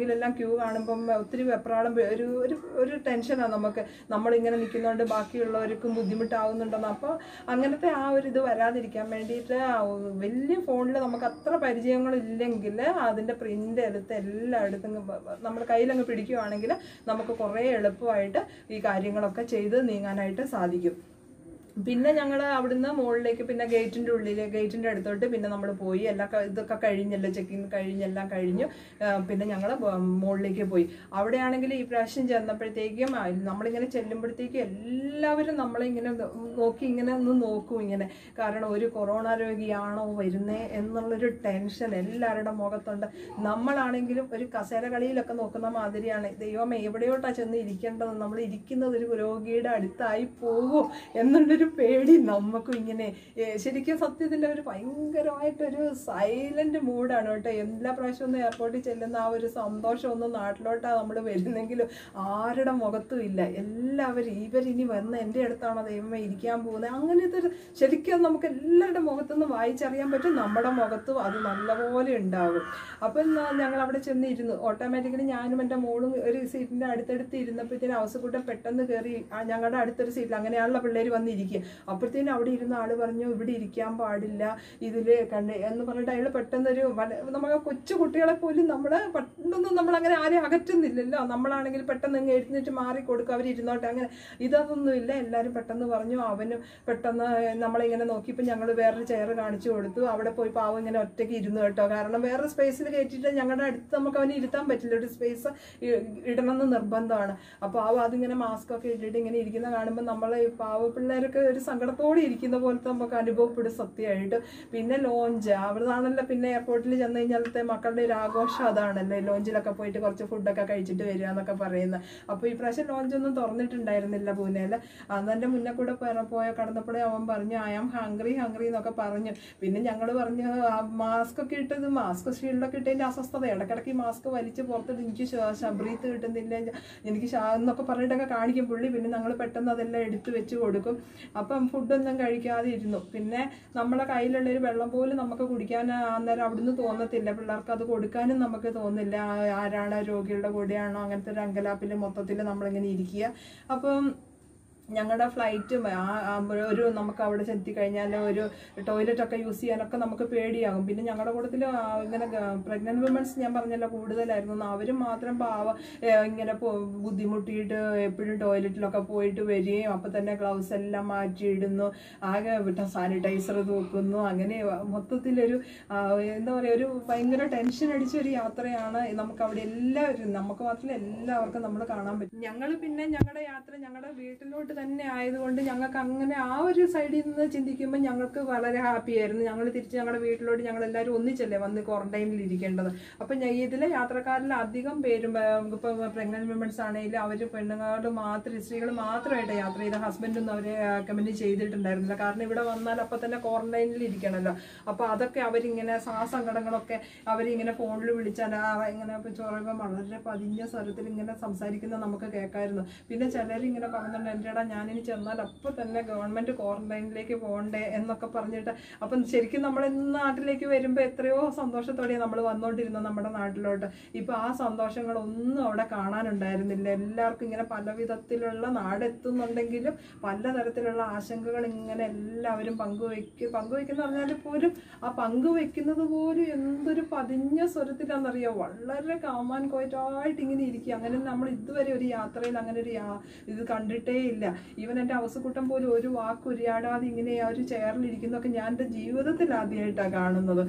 A: ക്യൂ കാണുമ്പം ഒത്തിരി വെപ്രാളം വ- ഒരു ഒരു ഒരു ടെൻഷനാണ് നമുക്ക് നമ്മളിങ്ങനെ നിൽക്കുന്നതുകൊണ്ട് ബാക്കിയുള്ളവർക്കും ബുദ്ധിമുട്ടാവുന്നുണ്ടെന്ന് അപ്പോൾ അങ്ങനത്തെ ആ ഒരു ഇത് വരാതിരിക്കാൻ വേണ്ടിയിട്ട് ആ വലിയ ഫോണിൽ നമുക്ക് അത്ര പരിചയങ്ങളില്ലെങ്കിൽ അതിൻ്റെ പ്രിൻ്റ് എടുത്ത് എല്ലായിടത്തും നമ്മൾ കയ്യിലങ്ങ് പിടിക്കുവാണെങ്കിൽ നമുക്ക് കുറേ എളുപ്പമായിട്ട് ഈ കാര്യങ്ങളൊക്കെ ചെയ്ത് നീങ്ങാനായിട്ട് സാധിക്കും പിന്നെ ഞങ്ങൾ അവിടുന്ന് മുകളിലേക്ക് പിന്നെ ഗേറ്റിന്റെ ഉള്ളിൽ ഗേറ്റിന്റെ അടുത്തോട്ട് പിന്നെ നമ്മൾ പോയി എല്ലാം ക- ഇതൊക്കെ കഴിഞ്ഞല്ലോ ചെക്കിങ് കഴിഞ്ഞെല്ലാം കഴിഞ്ഞു ആ, പിന്നെ ഞങ്ങൾ മുകളിലേക്ക് പോയി അവിടെയാണെങ്കിൽ ഈ പ്രാവശ്യം ചെന്നപ്പോഴത്തേക്കും ആ, നമ്മളിങ്ങനെ ചെല്ലുമ്പോഴത്തേക്കും എല്ലാവരും നമ്മളിങ്ങനെ നോ- നോക്കി ഇങ്ങനെ ഒന്ന് നോക്കും ഇങ്ങനെ കാരണം ഒരു കൊറോണ രോഗിയാണോ വരുന്നേ എന്നുള്ളൊരു ടെൻഷൻ എല്ലാവരുടെ മുഖത്തുണ്ട് നമ്മളാണെങ്കിലും ഒരു കസേര കളിയിലൊക്കെ നോക്കുന്ന മാതിരിയാണ് ദൈവമേ എവിടെയോട്ടാ ചെന്ന് ഇരിക്കേണ്ടത് നമ്മൾ ഇരിക്കുന്നത് ഒരു രോഗിയുടെ അടുത്തായി പോകുമോ എന്നുള്ളൊരു പേടി നമുക്കും ഇങ്ങനെ ഏ, ശരിക്കും സത്യത്തിൽ ഒരു ഭയങ്കരമായിട്ടൊരു സൈലന്റ് മൂഡാണ് കേട്ടോ എല്ലാ പ്രാവശ്യവും ഒന്ന് എയർപോർട്ടിൽ ചെല്ലുന്ന ആ ഒരു സന്തോഷം ഒന്നും നാട്ടിലോട്ടാ നമ്മൾ വരുന്നെങ്കിലും ആരുടെ മുഖത്തും ഇല്ല എല്ലാവരും ഇവരിനി വന്ന് എൻ്റെ അടുത്താണോ ദൈവമേ ഇരിക്കാൻ പോകുന്നത് അങ്ങനത്തെ ഒരു ശരിക്കും നമുക്ക് എല്ലാവരുടെ മുഖത്തുനിന്ന് വായിച്ചറിയാൻ പറ്റും നമ്മുടെ മുഖത്തും അത് നല്ലപോലെ ഉണ്ടാവും അപ്പം ഞങ്ങൾ അവിടെ ചെന്ന് ഇരുന്നു ഓട്ടോമാറ്റിക്കലി ഞാനും എൻ്റെ മോളും ഒരു സീറ്റിൻ്റെ അടുത്തടുത്ത് ഇരുന്നപ്പോഴത്തേനും അവസരക്കൂട്ടം പെട്ടെന്ന് കയറി ആ ഞങ്ങളുടെ അടുത്തൊരു സീറ്റിൽ അങ്ങനെയാണല്ലോ പിള്ളേർ വന്നിരിക്കുക അപ്പോഴത്തേനും അവിടെ ഇരുന്ന ആള് പറഞ്ഞു ഇവിടെ ഇരിക്കാൻ പാടില്ല ഇതിൽ കണ്ട് എന്ന് പറഞ്ഞിട്ട് അയാൾ പെട്ടെന്നൊരു വല- നമ്മളെ കൊച്ചു കുട്ടികളെ പോലും നമ്മൾ പെട്ടെന്ന് നമ്മൾ അങ്ങനെ ആരെയും അകറ്റുന്നില്ലല്ലോ നമ്മളാണെങ്കിൽ പെട്ടെന്ന് അങ്ങ് എഴുന്നേറ്റ് മാറി കൊടുക്കും അവർ ഇരുന്നോട്ടെ അങ്ങനെ ഇതൊന്നുമില്ല എല്ലാവരും പെട്ടെന്ന് പറഞ്ഞു അവനും പെട്ടെന്ന് നമ്മളിങ്ങനെ നോക്കിയപ്പോൾ ഞങ്ങൾ വേറൊരു ചെയർ കാണിച്ചു കൊടുത്തു അവിടെ പോയി പാവം ഇങ്ങനെ ഒറ്റയ്ക്ക് ഇരുന്നു കേട്ടോ കാരണം വേറെ സ്പേസിൽ കയറ്റിയിട്ട് ഞങ്ങളുടെ അടുത്ത് നമുക്ക് അവന് ഇരുത്താൻ പറ്റില്ല ഒരു സ്പേസ് ഇടണമെന്ന് നിർബന്ധമാണ് അപ്പോൾ പാവം അതിങ്ങനെ മാസ്ക് ഒക്കെ ഇട്ടിട്ട് ഇങ്ങനെ ഇരിക്കുന്ന കാണുമ്പോൾ നമ്മൾ ഈ പാവ പിള്ളേരൊക്കെ ഒരു സങ്കടത്തോടെ ഇരിക്കുന്ന പോലത്തെ നമുക്ക് അനുഭവപ്പെടും സത്യമായിട്ട് പിന്നെ ലോഞ്ച് അവിടുന്നാണല്ലോ പിന്നെ എയർപോർട്ടിൽ ചെന്ന് കഴിഞ്ഞാലത്തെ മക്കളുടെ ഒരു ആഘോഷം അതാണല്ലോ ലോഞ്ചിലൊക്കെ പോയിട്ട് കുറച്ച് ഫുഡൊക്കെ കഴിച്ചിട്ട് വരിക എന്നൊക്കെ പറയുന്നത് അപ്പോൾ ഈ പ്രാവശ്യം ലോഞ്ചൊന്നും തുറന്നിട്ടുണ്ടായിരുന്നില്ല പൂനെയിൽ അന്നെൻ്റെ മുന്നേ കൂടെ പോയ- പോയ കടന്നപ്പോഴേ അവൻ പറഞ്ഞു ഐ ആം ഹംഗ്രി ഹംഗ്രി എന്നൊക്കെ പറഞ്ഞു പിന്നെ ഞങ്ങൾ പറഞ്ഞു മാസ്ക് ഒക്കെ ഇട്ടത് മാസ്ക് ഷീൽഡൊക്കെ ഇട്ടതിൻ്റെ അസ്വസ്ഥത ഇടയ്ക്കിടയ്ക്ക് മാസ്ക് വലിച്ച് പുറത്തിട്ട് എനിക്ക് ബ്രീത്ത് കിട്ടുന്നില്ല എനിക്ക് ശ്വാ- എന്നൊക്കെ പറഞ്ഞിട്ടൊക്കെ കാണിക്കും പുള്ളി പിന്നെ ഞങ്ങൾ പെട്ടെന്ന് അതെല്ലാം എടുത്തു വെച്ച് കൊടുക്കും അപ്പം ഫുഡൊന്നും കഴിക്കാതെ ഇരുന്നു പിന്നെ നമ്മളെ കയ്യിലുള്ള ഒരു വെള്ളം പോലും നമുക്ക് കുടിക്കാൻ അന്നേരം അവിടുന്ന് തോന്നത്തില്ല പിള്ളേർക്ക് അത് കൊടുക്കാനും നമുക്ക് തോന്നില്ല ആ- ആരാണ് രോഗികളുടെ കൂടെയാണോ അങ്ങനത്തെ ഒരു അങ്കലാപ്പിൽ മൊത്തത്തിൽ നമ്മളിങ്ങനെ ഇരിക്കുക അപ്പം ഞങ്ങളുടെ ഫ്ലൈറ്റും ഒരു നമുക്ക് അവിടെ ചെത്തി കഴിഞ്ഞാൽ ഒരു ടോയ്ലറ്റ് ഒക്കെ യൂസ് ചെയ്യാനൊക്കെ നമുക്ക് പേടിയാകും പിന്നെ ഞങ്ങളുടെ കൂട്ടത്തിൽ ഇങ്ങനെ പ്രഗ്നന്റ് വിമൻസ് ഞാൻ പറഞ്ഞല്ലോ കൂടുതലായിരുന്നു അവർ മാത്രം പാവ ഏ, ഇങ്ങനെ പോ- ബുദ്ധിമുട്ടിയിട്ട് എപ്പോഴും ടോയ്ലറ്റിലൊക്കെ പോയിട്ട് വരികയും അപ്പം തന്നെ ഗ്ലൗസ് എല്ലാം മാറ്റിയിടുന്നു ആകെ സാനിറ്റൈസർ തൂക്കുന്നു അങ്ങനെ മൊത്തത്തിലൊരു ആ, എന്താ പറയുക ഒരു ഭയങ്കര ടെൻഷൻ അടിച്ച ഒരു യാത്രയാണ് നമുക്ക് അവിടെ എല്ലാവരും നമുക്ക് മാത്രമല്ല എല്ലാവർക്കും നമ്മൾ കാണാൻ പറ്റും ഞങ്ങൾ പിന്നെ ഞങ്ങളുടെ യാത്ര ഞങ്ങളുടെ വീട്ടിലോട്ട് തന്നെ ആയതുകൊണ്ട് ഞങ്ങൾക്ക് അങ്ങനെ ആ ഒരു സൈഡിൽ നിന്ന് ചിന്തിക്കുമ്പോൾ ഞങ്ങൾക്ക് വളരെ ഹാപ്പി ആയിരുന്നു ഞങ്ങൾ തിരിച്ച് ഞങ്ങളുടെ വീട്ടിലോട്ട് ഞങ്ങൾ എല്ലാവരും ഒന്നിച്ചല്ലേ വന്ന് ക്വാറന്റൈനിൽ ഇരിക്കേണ്ടത് അപ്പം ഞാൻ ഇതിലെ യാത്രക്കാരിൽ അധികം പേരും ഇപ്പോൾ പ്രഗ്നന്റ് വിമൻസ് ആണെങ്കിലും അവർ പെണ്ണുങ്ങളോട് മാത്രം സ്ത്രീകൾ മാത്രമായിട്ട് യാത്ര ചെയ്ത ഹസ്ബൻഡൊന്നും അവരെ കമന്റ് ചെയ്തിട്ടുണ്ടായിരുന്നില്ല കാരണം ഇവിടെ വന്നാൽ അപ്പം തന്നെ ക്വാറന്റൈനിൽ ഇരിക്കണമല്ലോ അപ്പോൾ അതൊക്കെ അവരിങ്ങനെ ആ സങ്കടങ്ങളൊക്കെ അവരിങ്ങനെ ഫോണിൽ വിളിച്ചാൽ ആ ഇങ്ങനെ ഇപ്പം ചോറുമ്പോൾ വളരെ പതിഞ്ഞ സ്വരത്തിൽ ഇങ്ങനെ സംസാരിക്കുന്ന നമുക്ക് കേൾക്കായിരുന്നു പിന്നെ ചിലരിങ്ങനെ പറഞ്ഞിട്ടുണ്ട് എൻ്റെടാ ഞാനിനി ചെന്നാൽ അപ്പോൾ തന്നെ ഗവൺമെൻറ് ക്വാറന്റൈനിലേക്ക് പോകണ്ടേ എന്നൊക്കെ പറഞ്ഞിട്ട് അപ്പം ശരിക്കും നമ്മൾ ഇന്ന് നാട്ടിലേക്ക് വരുമ്പോൾ എത്രയോ സന്തോഷത്തോടെയാണ് നമ്മൾ വന്നുകൊണ്ടിരുന്നത് നമ്മുടെ നാട്ടിലോട്ട് ഇപ്പോൾ ആ സന്തോഷങ്ങളൊന്നും അവിടെ കാണാനുണ്ടായിരുന്നില്ല എല്ലാവർക്കും ഇങ്ങനെ പല വിധത്തിലുള്ള നാടെത്തുന്നുണ്ടെങ്കിലും പലതരത്തിലുള്ള ആശങ്കകൾ ഇങ്ങനെ എല്ലാവരും പങ്കുവയ്ക്ക് പങ്കുവയ്ക്കുന്ന പറഞ്ഞാൽ പോലും ആ പങ്കുവെക്കുന്നത് പോലും എന്തൊരു പതിഞ്ഞ സ്വരത്തിലാണെന്നറിയോ വളരെ കാമാൻ കോയറ്റായിട്ട് ഇങ്ങനെ ഇരിക്കുക അങ്ങനെ നമ്മൾ ഇതുവരെ ഒരു യാത്രയിൽ അങ്ങനെ ഒരു യാ- ഇത് കണ്ടിട്ടേ ഇല്ല ഈവൻ എൻ്റെ അവസക്കൂട്ടം പോലും ഒരു വാക്ക് ഉരിയാടാതെ ഇങ്ങനെ ആ ഒരു ചെയറിൽ ഇരിക്കുന്നതൊക്കെ ഞാൻ എൻ്റെ ജീവിതത്തിൽ ആദ്യമായിട്ടാണ് കാണുന്നത്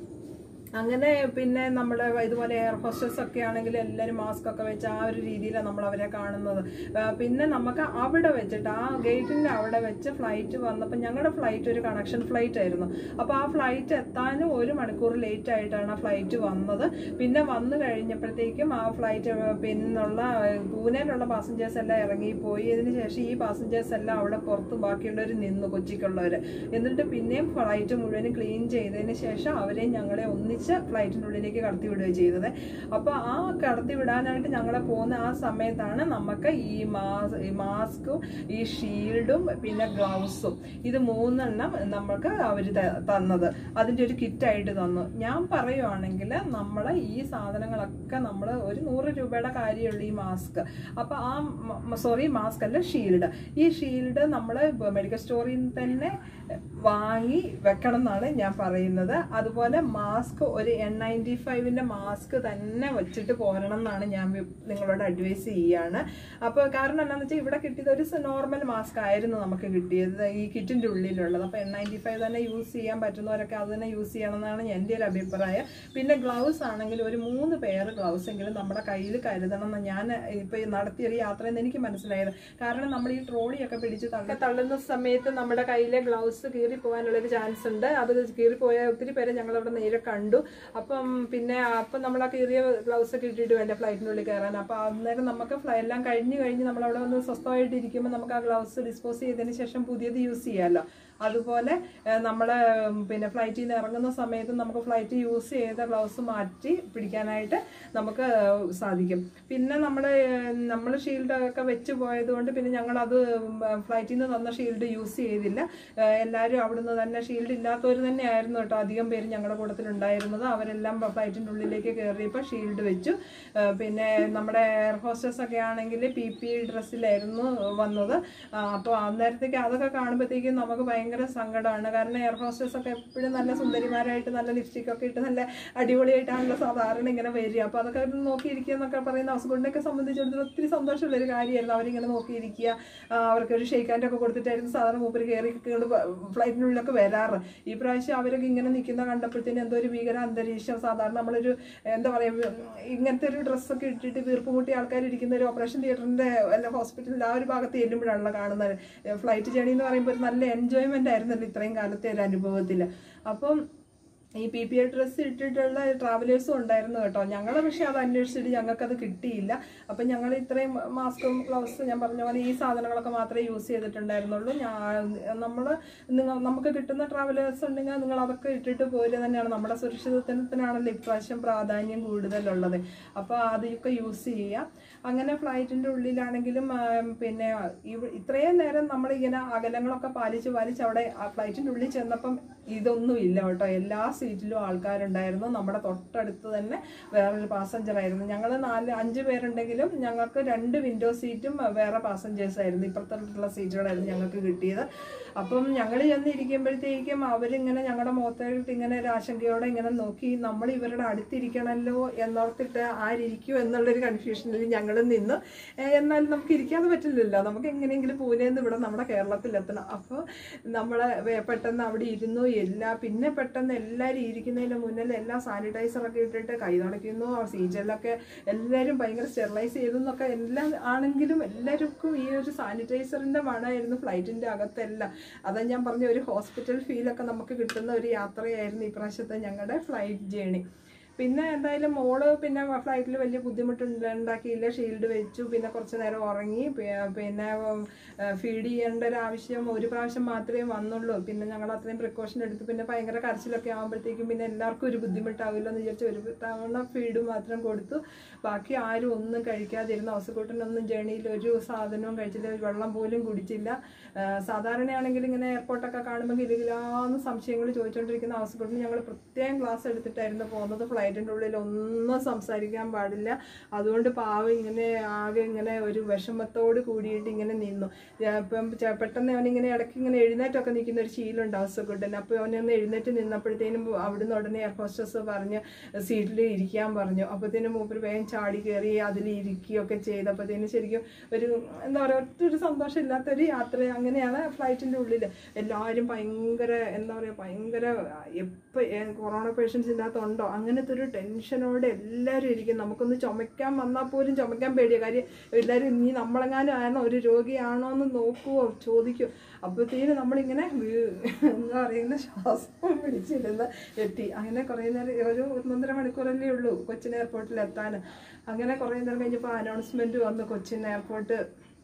A: അങ്ങനെ പിന്നെ നമ്മുടെ ഇതുപോലെ എയർ ഹോസ്റ്റസ് ഒക്കെ ആണെങ്കിൽ എല്ലാവരും മാസ്ക് ഒക്കെ വെച്ച് ആ ഒരു രീതിയിലാണ് നമ്മൾ അവരെ കാണുന്നത് ആ, പിന്നെ നമുക്ക് അവിടെ വെച്ചിട്ട് ആ ഗേറ്റിൻ്റെ അവിടെ വെച്ച് ഫ്ലൈറ്റ് വന്നപ്പോൾ ഞങ്ങളുടെ ഫ്ലൈറ്റ് ഒരു കണക്ഷൻ ഫ്ലൈറ്റ് ആയിരുന്നു അപ്പോൾ ആ ഫ്ലൈറ്റ് എത്താനും ഒരു മണിക്കൂർ ലേറ്റ് ആയിട്ടാണ് ആ ഫ്ലൈറ്റ് വന്നത് പിന്നെ വന്നു കഴിഞ്ഞപ്പോഴത്തേക്കും ആ ഫ്ലൈറ്റ് പിന്നുള്ള പൂനെയിലുള്ള പാസഞ്ചേഴ്സ് എല്ലാം ഇറങ്ങിപ്പോയി ഇതിന് ശേഷം ഈ പാസഞ്ചേഴ്സ് എല്ലാം അവിടെ പുറത്ത് ബാക്കിയുള്ളവർ നിന്നു കൊച്ചിക്കുള്ളവർ എന്നിട്ട് പിന്നെയും ഫ്ലൈറ്റ് മുഴുവനും ക്ലീൻ ചെയ്തതിന് ശേഷം അവരെയും ഞങ്ങളെ ഒന്നിച്ച് വലിച്ച് ഫ്ലൈറ്റിൻ്റെ ഉള്ളിലേക്ക് കടത്തി വിടുകയും ചെയ്തത് അപ്പോൾ ആ കടത്തി വിടാനായിട്ട് ഞങ്ങളെ പോകുന്ന ആ സമയത്താണ് നമുക്ക് ഈ മാസ് ഈ മാസ്കും ഈ ഷീൽഡും പിന്നെ ഗ്ലൗസും ഇത് മൂന്നെണ്ണം നമുക്ക് അവർ തന്നത് അതിൻ്റെ ഒരു കിറ്റായിട്ട് തന്നു ഞാൻ പറയുവാണെങ്കിൽ നമ്മൾ ഈ സാധനങ്ങളൊക്കെ നമ്മൾ ഒരു നൂറ് രൂപയുടെ കാര്യമുള്ളൂ ഈ മാസ്ക് അപ്പോൾ ആ സോറി മാസ്ക് അല്ല ഷീൽഡ് ഈ ഷീൽഡ് നമ്മൾ മെഡിക്കൽ സ്റ്റോറിൽ നിന്ന് തന്നെ വാങ്ങി വെക്കണം എന്നാണ് ഞാൻ പറയുന്നത് അതുപോലെ മാസ്ക് ഒരു എൻ നയൻറ്റി ഫൈവിൻ്റെ മാസ്ക് തന്നെ വെച്ചിട്ട് പോരണം എന്നാണ് ഞാൻ വി- നിങ്ങളോട് അഡ്വൈസ് ചെയ്യാണ് അപ്പോൾ കാരണം എന്താണെന്ന് വെച്ചാൽ ഇവിടെ കിട്ടിയത് ഒരു നോർമൽ മാസ്ക് ആയിരുന്നു നമുക്ക് കിട്ടിയത് ഈ കിറ്റിൻ്റെ ഉള്ളിലുള്ളത് അപ്പോൾ എൻ നയൻറ്റി ഫൈവ് തന്നെ യൂസ് ചെയ്യാൻ പറ്റുന്നവരൊക്കെ അത് തന്നെ യൂസ് ചെയ്യണം എന്നാണ് എൻ്റെ ഒരു അഭിപ്രായം പിന്നെ ഗ്ലൗസ് ആണെങ്കിൽ ഒരു മൂന്ന് പേർ ഗ്ലൗസ് എങ്കിലും നമ്മുടെ കയ്യിൽ കരുതണം എന്ന് ഞാൻ ഇപ്പോൾ നടത്തിയ ഒരു യാത്രയിൽ നിന്ന് എനിക്ക് മനസ്സിലായത് കാരണം നമ്മൾ ഈ ട്രോളിയൊക്കെ പിടിച്ച് തള്ളി തള്ളുന്ന സമയത്ത് നമ്മുടെ കയ്യിലെ ഗ്ലൗസ് കീറി പോകാനുള്ളൊരു ചാൻസ് ഉണ്ട് അത് കീറിപ്പോയ ഒത്തിരി പേരെ ഞങ്ങൾ അവിടെ നേരെ കണ്ടു അപ്പം പിന്നെ അപ്പം നമ്മൾ ആ കീറിയ ഗ്ലൗസ് ഒക്കെ ഇട്ടിട്ട് വേണ്ട ഫ്ലൈറ്റിനുള്ളിൽ കയറാൻ അപ്പോൾ അന്നേരം നമുക്ക് ഫ്ലൈ എല്ലാം കഴിഞ്ഞ് കഴിഞ്ഞ് നമ്മൾ അവിടെ വന്ന് സ്വസ്ഥമായിട്ട് ഇരിക്കുമ്പോൾ നമുക്ക് ആ ഗ്ലൗസ് ഡിസ്പോസ് ചെയ്തതിന് ശേഷം പുതിയത് യൂസ് ചെയ്യാമല്ലോ അതുപോലെ നമ്മൾ പിന്നെ ഫ്ലൈറ്റിൽ നിന്ന് ഇറങ്ങുന്ന സമയത്ത് നമുക്ക് ഫ്ലൈറ്റ് യൂസ് ചെയ്ത ഗ്ലൗസ് മാറ്റി പിടിക്കാനായിട്ട് നമുക്ക് സാധിക്കും പിന്നെ നമ്മൾ നമ്മൾ ഷീൽഡൊക്കെ വെച്ച് പോയതുകൊണ്ട് പിന്നെ ഞങ്ങളത് ഫ്ലൈറ്റിൽ നിന്ന് തന്ന ഷീൽഡ് യൂസ് ചെയ്തില്ല ഏഹ് എല്ലാവരും അവിടുന്ന് തന്നെ ഷീൽഡ് ഇല്ലാത്തവർ തന്നെയായിരുന്നു കേട്ടോ അധികം പേര് ഞങ്ങളുടെ കൂട്ടത്തിലുണ്ടായിരുന്നത് അവരെല്ലാം ഫ്ലൈറ്റിൻ്റെ ഉള്ളിലേക്ക് കയറിയപ്പോൾ ഷീൽഡ് വെച്ചു ഏഹ് പിന്നെ നമ്മുടെ എയർ ഹോസ്റ്റസ് ഒക്കെ ആണെങ്കിൽ പി പി ഡ്രസ്സിലായിരുന്നു വന്നത് അപ്പോൾ അന്നേരത്തേക്ക് അതൊക്കെ കാണുമ്പോഴത്തേക്കും നമുക്ക് ഭയങ്കര സങ്കടമാണ് കാരണം എയർ ഹോസ്റ്റസ് ഒക്കെ എപ്പോഴും നല്ല സുന്ദരിമാരായിട്ട് നല്ല ലിപ്സ്റ്റിക് ഒക്കെ ഇട്ട് നല്ല അടിപൊളിയായിട്ടാണല്ലോ സാധാരണ ഇങ്ങനെ വരിക അപ്പോൾ അതൊക്കെ അവർ നോക്കിയിരിക്കുക എന്നൊക്കെ പറയുന്ന ഹൗസ്ബോണ്ടിനെയൊക്കെ സംബന്ധിച്ചിടത്തോളം ഒത്തിരി സന്തോഷമുള്ള ഒരു കാര്യമായിരുന്നു അവരിങ്ങനെ നോക്കിയിരിക്കുക ആ, അവർക്ക് ഒരു ഷെയ്ക്ക് ഹാൻഡ് ഒക്കെ കൊടുത്തിട്ടായിരുന്നു സാധാരണ മൂപ്പര് കയറി ഫ്ലൈറ്റിനുള്ളിലൊക്കെ വരാറ് ഈ പ്രാവശ്യം അവരൊക്കെ ഇങ്ങനെ നിൽക്കുന്ന കണ്ടപ്പോഴത്തേനും എന്തോ ഒരു ഭീകര അന്തരീക്ഷം സാധാരണ നമ്മളൊരു എന്താ പറയുക ഇങ്ങനത്തെ ഒരു ഡ്രസ്സൊക്കെ ഇട്ടിട്ട് വീർപ്പ് കൂട്ടി ആൾക്കാർ ഇരിക്കുന്ന ഒരു ഓപ്പറേഷൻ തിയേറ്ററിന്റെ അല്ല ഹോസ്പിറ്റലിൽ ആ ഒരു ഭാഗത്ത് ചെല്ലുമ്പോഴാണല്ലോ കാണുന്നത് ഫ്ലൈറ്റ് ജേണി എന്ന് പറയുമ്പോൾ ഒരു നല്ല എൻജോയ്മെന്റ് ആയിരുന്നല്ലോ ഇത്രയും കാലത്തെ ഒരു അനുഭവത്തിൽ അപ്പം ഈ പി പി എ ഡ്രസ്സ് ഇട്ടിട്ടുള്ള ട്രാവലേഴ്സും ഉണ്ടായിരുന്നു കേട്ടോ ഞങ്ങൾ പക്ഷേ അത് അന്വേഷിച്ചിട്ട് ഞങ്ങൾക്കത് കിട്ടിയില്ല അപ്പം ഞങ്ങൾ ഇത്രയും മാസ്കും ഗ്ലൗസ് ഞാൻ പറഞ്ഞ പോലെ ഈ സാധനങ്ങളൊക്കെ മാത്രമേ യൂസ് ചെയ്തിട്ടുണ്ടായിരുന്നുള്ളൂ ഞാൻ നമ്മൾ നിങ്ങൾ നമുക്ക് കിട്ടുന്ന ട്രാവലേഴ്സ് ഉണ്ടെങ്കിൽ നിങ്ങൾ അതൊക്കെ ഇട്ടിട്ട് പോരുക തന്നെയാണ് നമ്മുടെ സുരക്ഷിതത്വത്തിനാണല്ലോ ഇപ്രാവശ്യം പ്രാധാന്യം കൂടുതലുള്ളത് അപ്പോൾ അതൊക്കെ യൂസ് ചെയ്യാം അങ്ങനെ ഫ്ലൈറ്റിൻ്റെ ഉള്ളിലാണെങ്കിലും ആ, പിന്നെ ഇവ- ഇത്രയും നേരം നമ്മളിങ്ങനെ അകലങ്ങളൊക്കെ പാലിച്ച് പാലിച്ച് അവിടെ ആ ഫ്ലൈറ്റിൻ്റെ ഉള്ളിൽ ചെന്നപ്പം ഇതൊന്നും ഇല്ല കേട്ടോ എല്ലാ സീറ്റിലും ആൾക്കാരുണ്ടായിരുന്നു നമ്മുടെ തൊട്ടടുത്ത് തന്നെ വേറൊരു പാസഞ്ചർ ആയിരുന്നു ഞങ്ങൾ നാല് അഞ്ച് പേരുണ്ടെങ്കിലും ഞങ്ങൾക്ക് രണ്ട് വിൻഡോ സീറ്റും വേറെ പാസഞ്ചേഴ്സ് ആയിരുന്നു ഇപ്പുറത്തുള്ള സീറ്റുകളായിരുന്നു ഞങ്ങൾക്ക് കിട്ടിയത് അപ്പം ഞങ്ങൾ ചെന്നിരിക്കുമ്പോഴത്തേക്കും അവരിങ്ങനെ ഞങ്ങളുടെ മുഖത്തായിട്ട് ഇങ്ങനെ ഒരു ആശങ്കയോടെ ഇങ്ങനെ നോക്കി നമ്മൾ ഇവരുടെ അടുത്തിരിക്കണമല്ലോ എന്നോർത്തിട്ട് ആരിയ്ക്കും എന്നുള്ളൊരു കൺഫ്യൂഷനിൽ ഞങ്ങൾ നിന്ന് ഏഹ് എന്നാൽ നമുക്ക് ഇരിക്കാതെ പറ്റില്ലല്ലോ നമുക്ക് എങ്ങനെയെങ്കിലും പൂനെന്ന് ഇവിടെ നമ്മുടെ കേരളത്തിൽ എത്തണം അപ്പോൾ നമ്മൾ പെട്ടെന്ന് അവിടെ ഇരുന്നു എല്ലാ പിന്നെ പെട്ടെന്ന് എല്ലാവരും ഇരിക്കുന്നതിന് മുന്നിൽ എല്ലാ സാനിറ്റൈസറൊക്കെ ഇട്ടിട്ട് കൈ തുടയ്ക്കുന്നു സീജലൊക്കെ എല്ലാവരും ഭയങ്കര സ്റ്റെറിലൈസ് ചെയ്തു എന്നൊക്കെ എല്ലാം ആണെങ്കിലും എല്ലാവർക്കും ഈ ഒരു സാനിറ്റൈസറിന്റെ മണമായിരുന്നു ഫ്ലൈറ്റിന്റെ അകത്തെല്ലാം അതാ ഞാൻ പറഞ്ഞ ഒരു ഹോസ്പിറ്റൽ ഫീലൊക്കെ നമുക്ക് കിട്ടുന്ന ഒരു യാത്രയായിരുന്നു ഈ പ്രാവശ്യത്തെ ഞങ്ങളുടെ ഫ്ലൈറ്റ് ജേണി പിന്നെ എന്തായാലും മോള് പിന്നെ ഫ്ലൈറ്റിൽ വലിയ ബുദ്ധിമുട്ട് ഉണ്ടാക്കിയില്ല ഷീൽഡ് വെച്ചു പിന്നെ കുറച്ച് നേരം ഉറങ്ങി പി- പിന്നെ ഫീഡ് ചെയ്യേണ്ട ഒരു ആവശ്യം ഒരു പ്രാവശ്യം മാത്രമേ വന്നുള്ളൂ പിന്നെ ഞങ്ങൾ അത്രയും പ്രിക്കോഷൻ എടുത്ത് പിന്നെ ഭയങ്കര കരച്ചിലൊക്കെ ആകുമ്പോഴത്തേക്കും പിന്നെ എല്ലാവർക്കും ഒരു ബുദ്ധിമുട്ടാവില്ല എന്ന് വിചാരിച്ച് ഒരു തവണ ഫീഡ് മാത്രം കൊടുത്തു ബാക്കി ആരും ഒന്നും കഴിക്കാതിരുന്ന ഹൗസുകൂട്ടനൊന്നും ജേണിയിൽ ഒരു സാധനവും കഴിച്ചില്ല ഒരു വെള്ളം പോലും കുടിച്ചില്ല ആ, സാധാരണയാണെങ്കിൽ ഇങ്ങനെ എയർപോർട്ടൊക്കെ കാണുമ്പോൾ ഗിരികിലാന്ന് സംശയങ്ങൾ ചോദിച്ചുകൊണ്ടിരിക്കുന്ന ഹൗസുകൂട്ടന് ഞങ്ങൾ പ്രത്യേകം ക്ലാസ് എടുത്തിട്ടായിരുന്നു പോകുന്നത് ഫ്ലൈറ്റിൻ്റെ ഉള്ളിൽ ഒന്നും സംസാരിക്കാൻ പാടില്ല അതുകൊണ്ട് പാവം ഇങ്ങനെ ആകെ ഇങ്ങനെ ഒരു വിഷമത്തോട് കൂടിയിട്ട് ഇങ്ങനെ നിന്നു ഞാൻ ഇപ്പം ചെ- പെട്ടെന്ന് അവനിങ്ങനെ ഇടയ്ക്ക് ഇങ്ങനെ എഴുന്നേറ്റൊക്കെ നിൽക്കുന്ന ഒരു ശീലമുണ്ട് ഹൗസുകൂട്ടൻ അപ്പോൾ അവനൊന്ന് എഴുന്നേറ്റ് നിന്നപ്പോഴത്തേനും അവിടുന്ന് ഉടനെ എയർ ഹോസ്റ്റസ് പറഞ്ഞ് സീറ്റിൽ ഇരിക്കാൻ പറഞ്ഞു അപ്പോഴത്തേനും മൂപ്പര് വേഗം ചാടി കയറി അതിൽ ഇരിക്കുകയൊക്കെ ചെയ്തപ്പോഴത്തേനും ശരിക്കും ഒരു എന്താ പറയുക ഒറ്റൊരു സന്തോഷമില്ലാത്തൊരു യാത്ര അങ്ങനെയാണ് ഫ്ലൈറ്റിൻ്റെ ഉള്ളിൽ എല്ലാവരും ഭയങ്കര എന്താ പറയുക ഭയങ്കര എപ്പോൾ കൊറോണ പേഷ്യൻസ് ഇതിനകത്തുണ്ടോ അങ്ങനത്തെ ഒരു ടെൻഷനോടെ എല്ലാവരും ഇരിക്കും നമുക്കൊന്ന് ചുമക്കാൻ വന്നാൽ പോലും ചുമക്കാൻ പേടിയ കാര്യം എല്ലാവരും ഇനി നമ്മളെങ്ങാനും ആണോ ഒരു രോഗിയാണോ എന്ന് നോക്കുവോ ചോദിക്കുമോ അപ്പോഴത്തേനും നമ്മളിങ്ങനെ വീ- എന്താ പറയുന്ന ശ്വാസം പിടിച്ചിരുന്ന് എത്തി അങ്ങനെ കുറേ നേരം ഒരു ഒന്നൊന്നര മണിക്കൂറല്ലേ ഉള്ളൂ കൊച്ചിൻ എയർപോർട്ടിൽ എത്താൻ അങ്ങനെ കുറേ നേരം കഴിഞ്ഞപ്പോൾ അനൗൺസ്മെൻറ്റ് വന്നു കൊച്ചിൻ എയർപോർട്ട്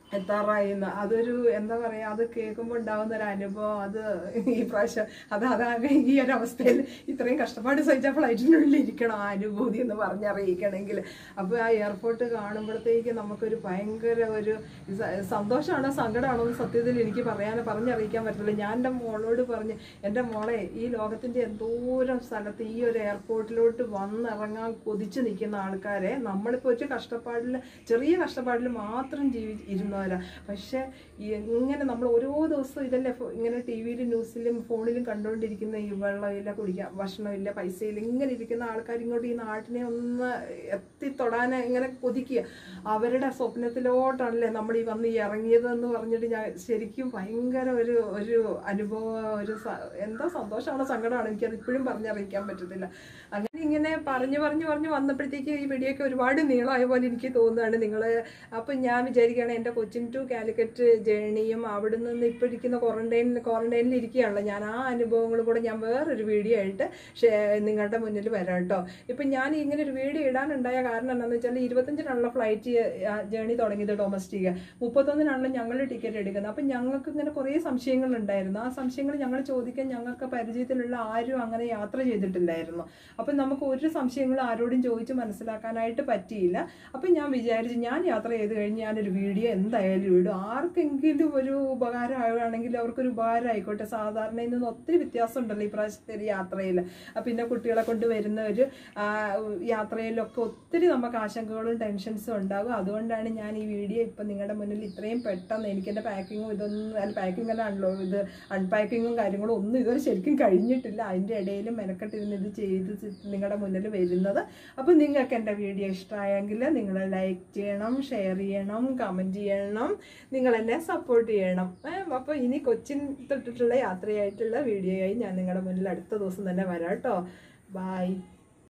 A: എത്താറായി എന്ന് അതൊരു എന്താ പറയാ അത് കേൾക്കുമ്പോൾ ഉണ്ടാവുന്ന ഒരു അനുഭവം അത് ഈ പ്രാവശ്യം അത് അതാണ് ഈ ഒരു അവസ്ഥയിൽ ഇത്രയും കഷ്ടപ്പാട് സഹിച്ച ഫ്ലൈറ്റിനുള്ളിൽ ഇരിക്കണം ആ അനുഭൂതി എന്ന് പറഞ്ഞറിയിക്കണമെങ്കിൽ അപ്പോൾ ആ എയർപോർട്ട് കാണുമ്പോഴത്തേക്ക് നമുക്കൊരു ഭയങ്കര ഒരു സ- സന്തോഷമാണോ സങ്കടമാണോ എന്ന് സത്യത്തിൽ എനിക്ക് പറയാൻ പറഞ്ഞറിയിക്കാൻ പറ്റില്ല ഞാൻ എൻ്റെ മോളോട് പറഞ്ഞ് എൻ്റെ മോളെ ഈ ലോകത്തിൻ്റെ എന്തോരം സ്ഥലത്ത് ഈ ഒരു എയർപോർട്ടിലോട്ട് വന്നിറങ്ങാൻ കൊതിച്ച് നിൽക്കുന്ന ആൾക്കാരെ നമ്മളിപ്പോൾ ഒരു കഷ്ടപ്പാടിൽ ചെറിയ കഷ്ടപ്പാടിൽ മാത്രം ജീവി ഇരുന്നവരാ പക്ഷെ ഇങ്ങനെ നമ്മൾ ഓരോ ദിവസവും ഇതല്ലേ ഫോ- ഇങ്ങനെ ടി വിയിലും ന്യൂസിലും ഫോണിലും കണ്ടുകൊണ്ടിരിക്കുന്ന ഈ വെള്ളമില്ല കുടിക്കാൻ ഭക്ഷണമില്ല പൈസയില്ല ഇങ്ങനെ ഇരിക്കുന്ന ആൾക്കാർ ഇങ്ങോട്ട് ഈ നാട്ടിനെ ഒന്ന് എത്തിത്തൊടാൻ ഇങ്ങനെ കൊതിക്കുക അവരുടെ സ്വപ്നത്തിലോട്ടാണല്ലേ നമ്മൾ ഈ വന്ന് ഈ ഇറങ്ങിയതെന്ന് പറഞ്ഞിട്ട് ഞാൻ ശരിക്കും ഭയങ്കര ഒരു ഒരു അനുഭവം ഒരു സ- എന്താ സന്തോഷമാണോ സങ്കടമാണോ എനിക്കത് ഇപ്പോഴും പറഞ്ഞറിയിക്കാൻ പറ്റത്തില്ല അങ്ങനെ ഇങ്ങനെ പറഞ്ഞു പറഞ്ഞു പറഞ്ഞു വന്നപ്പോഴത്തേക്ക് ഈ വീഡിയോയ്ക്ക് ഒരുപാട് നീളമായ പോലെ എനിക്ക് തോന്നുകയാണ് നിങ്ങൾ അപ്പം ഞാൻ വിചാരിക്കുകയാണ് എൻ്റെ കൊച്ചിൻ ടു കാലിക്കറ്റ് ജേണിയും അവിടെ നിന്ന് ഇപ്പോൾ ഇരിക്കുന്ന ക്വാറന്റൈൻ ക്വാറന്റൈനിൽ ഇരിക്കുകയാണല്ലോ ഞാൻ ആ അനുഭവങ്ങളും കൂടെ ഞാൻ വേറൊരു വീഡിയോ ആയിട്ട് ഷേ- നിങ്ങളുടെ മുന്നിൽ വരാം കേട്ടോ ഇപ്പം ഞാൻ ഇങ്ങനെ ഒരു വീഡിയോ ഇടാനുണ്ടായ കാരണം എന്താണെന്ന് വെച്ചാൽ ഇരുപത്തഞ്ചിനാണല്ലോ ഫ്ലൈറ്റ് ജേണി തുടങ്ങിയത് ഡൊമസ്റ്റിക് മുപ്പത്തൊന്നിനാണല്ലോ ഞങ്ങൾ ടിക്കറ്റ് എടുക്കുന്നത് അപ്പം ഞങ്ങൾക്ക് ഇങ്ങനെ കുറേ സംശയങ്ങൾ ഉണ്ടായിരുന്നു ആ സംശയങ്ങൾ ഞങ്ങൾ ചോദിക്കാൻ ഞങ്ങൾക്ക് പരിചയത്തിലുള്ള ആരും അങ്ങനെ യാത്ര ചെയ്തിട്ടില്ലായിരുന്നു അപ്പം നമുക്ക് ഒരു സംശയങ്ങളും ആരോടും ചോദിച്ച് മനസ്സിലാക്കാനായിട്ട് പറ്റിയില്ല അപ്പം ഞാൻ വിചാരിച്ചു ഞാൻ യാത്ര ചെയ്ത് കഴിഞ്ഞ് ഞാനൊരു വീഡിയോ എന്തായാലും ഇടും ആർക്കെങ്കിലും ഒരു ഉപകാരം ആവുകയാണെങ്കിൽ അവർക്കൊരു ഉപകാരം ആയിക്കോട്ടെ സാധാരണയിൽ നിന്ന് ഒത്തിരി വ്യത്യാസം ഉണ്ടല്ലോ ഈ പ്രാവശ്യത്തെ ഒരു യാത്രയിൽ പിന്നെ കുട്ടികളെ കൊണ്ട് വരുന്ന ഒരു ആ, യാത്രയിലൊക്കെ ഒത്തിരി നമുക്ക് ആശങ്കകളും ടെൻഷൻസും ഉണ്ടാകും അതുകൊണ്ടാണ് ഞാൻ ഈ വീഡിയോ ഇപ്പം നിങ്ങളുടെ മുന്നിൽ ഇത്രയും പെട്ടെന്ന് എനിക്ക് എൻ്റെ പാക്കിങ്ങും ഇതൊന്നും അല്ല പാക്കിംഗ് അല്ലാണല്ലോ ഇത് അൺപാക്കിങ്ങും കാര്യങ്ങളും ഒന്നും ഇതുവരെ ശരിക്കും കഴിഞ്ഞിട്ടില്ല അതിൻ്റെ ഇടയിൽ മെനക്കെട്ടിരുന്ന് ഇത് ചെയ്ത് നിങ്ങളുടെ മുന്നിൽ വരുന്നത് അപ്പോൾ നിങ്ങൾക്ക് എൻ്റെ വീഡിയോ ഇഷ്ടമായെങ്കിൽ നിങ്ങൾ ലൈക്ക് ചെയ്യണം ഷെയർ ചെയ്യണം കമൻറ്റ് ചെയ്യണം നിങ്ങൾ എന്നെ സപ്പോർട്ട് ചെയ്യണം അപ്പോൾ ഇനി കൊച്ചിൻ തൊട്ടിട്ടുള്ള യാത്രയായിട്ടുള്ള വീഡിയോയായി ഞാൻ നിങ്ങളുടെ മുന്നിൽ അടുത്ത ദിവസം തന്നെ വരാം കേട്ടോ ബൈ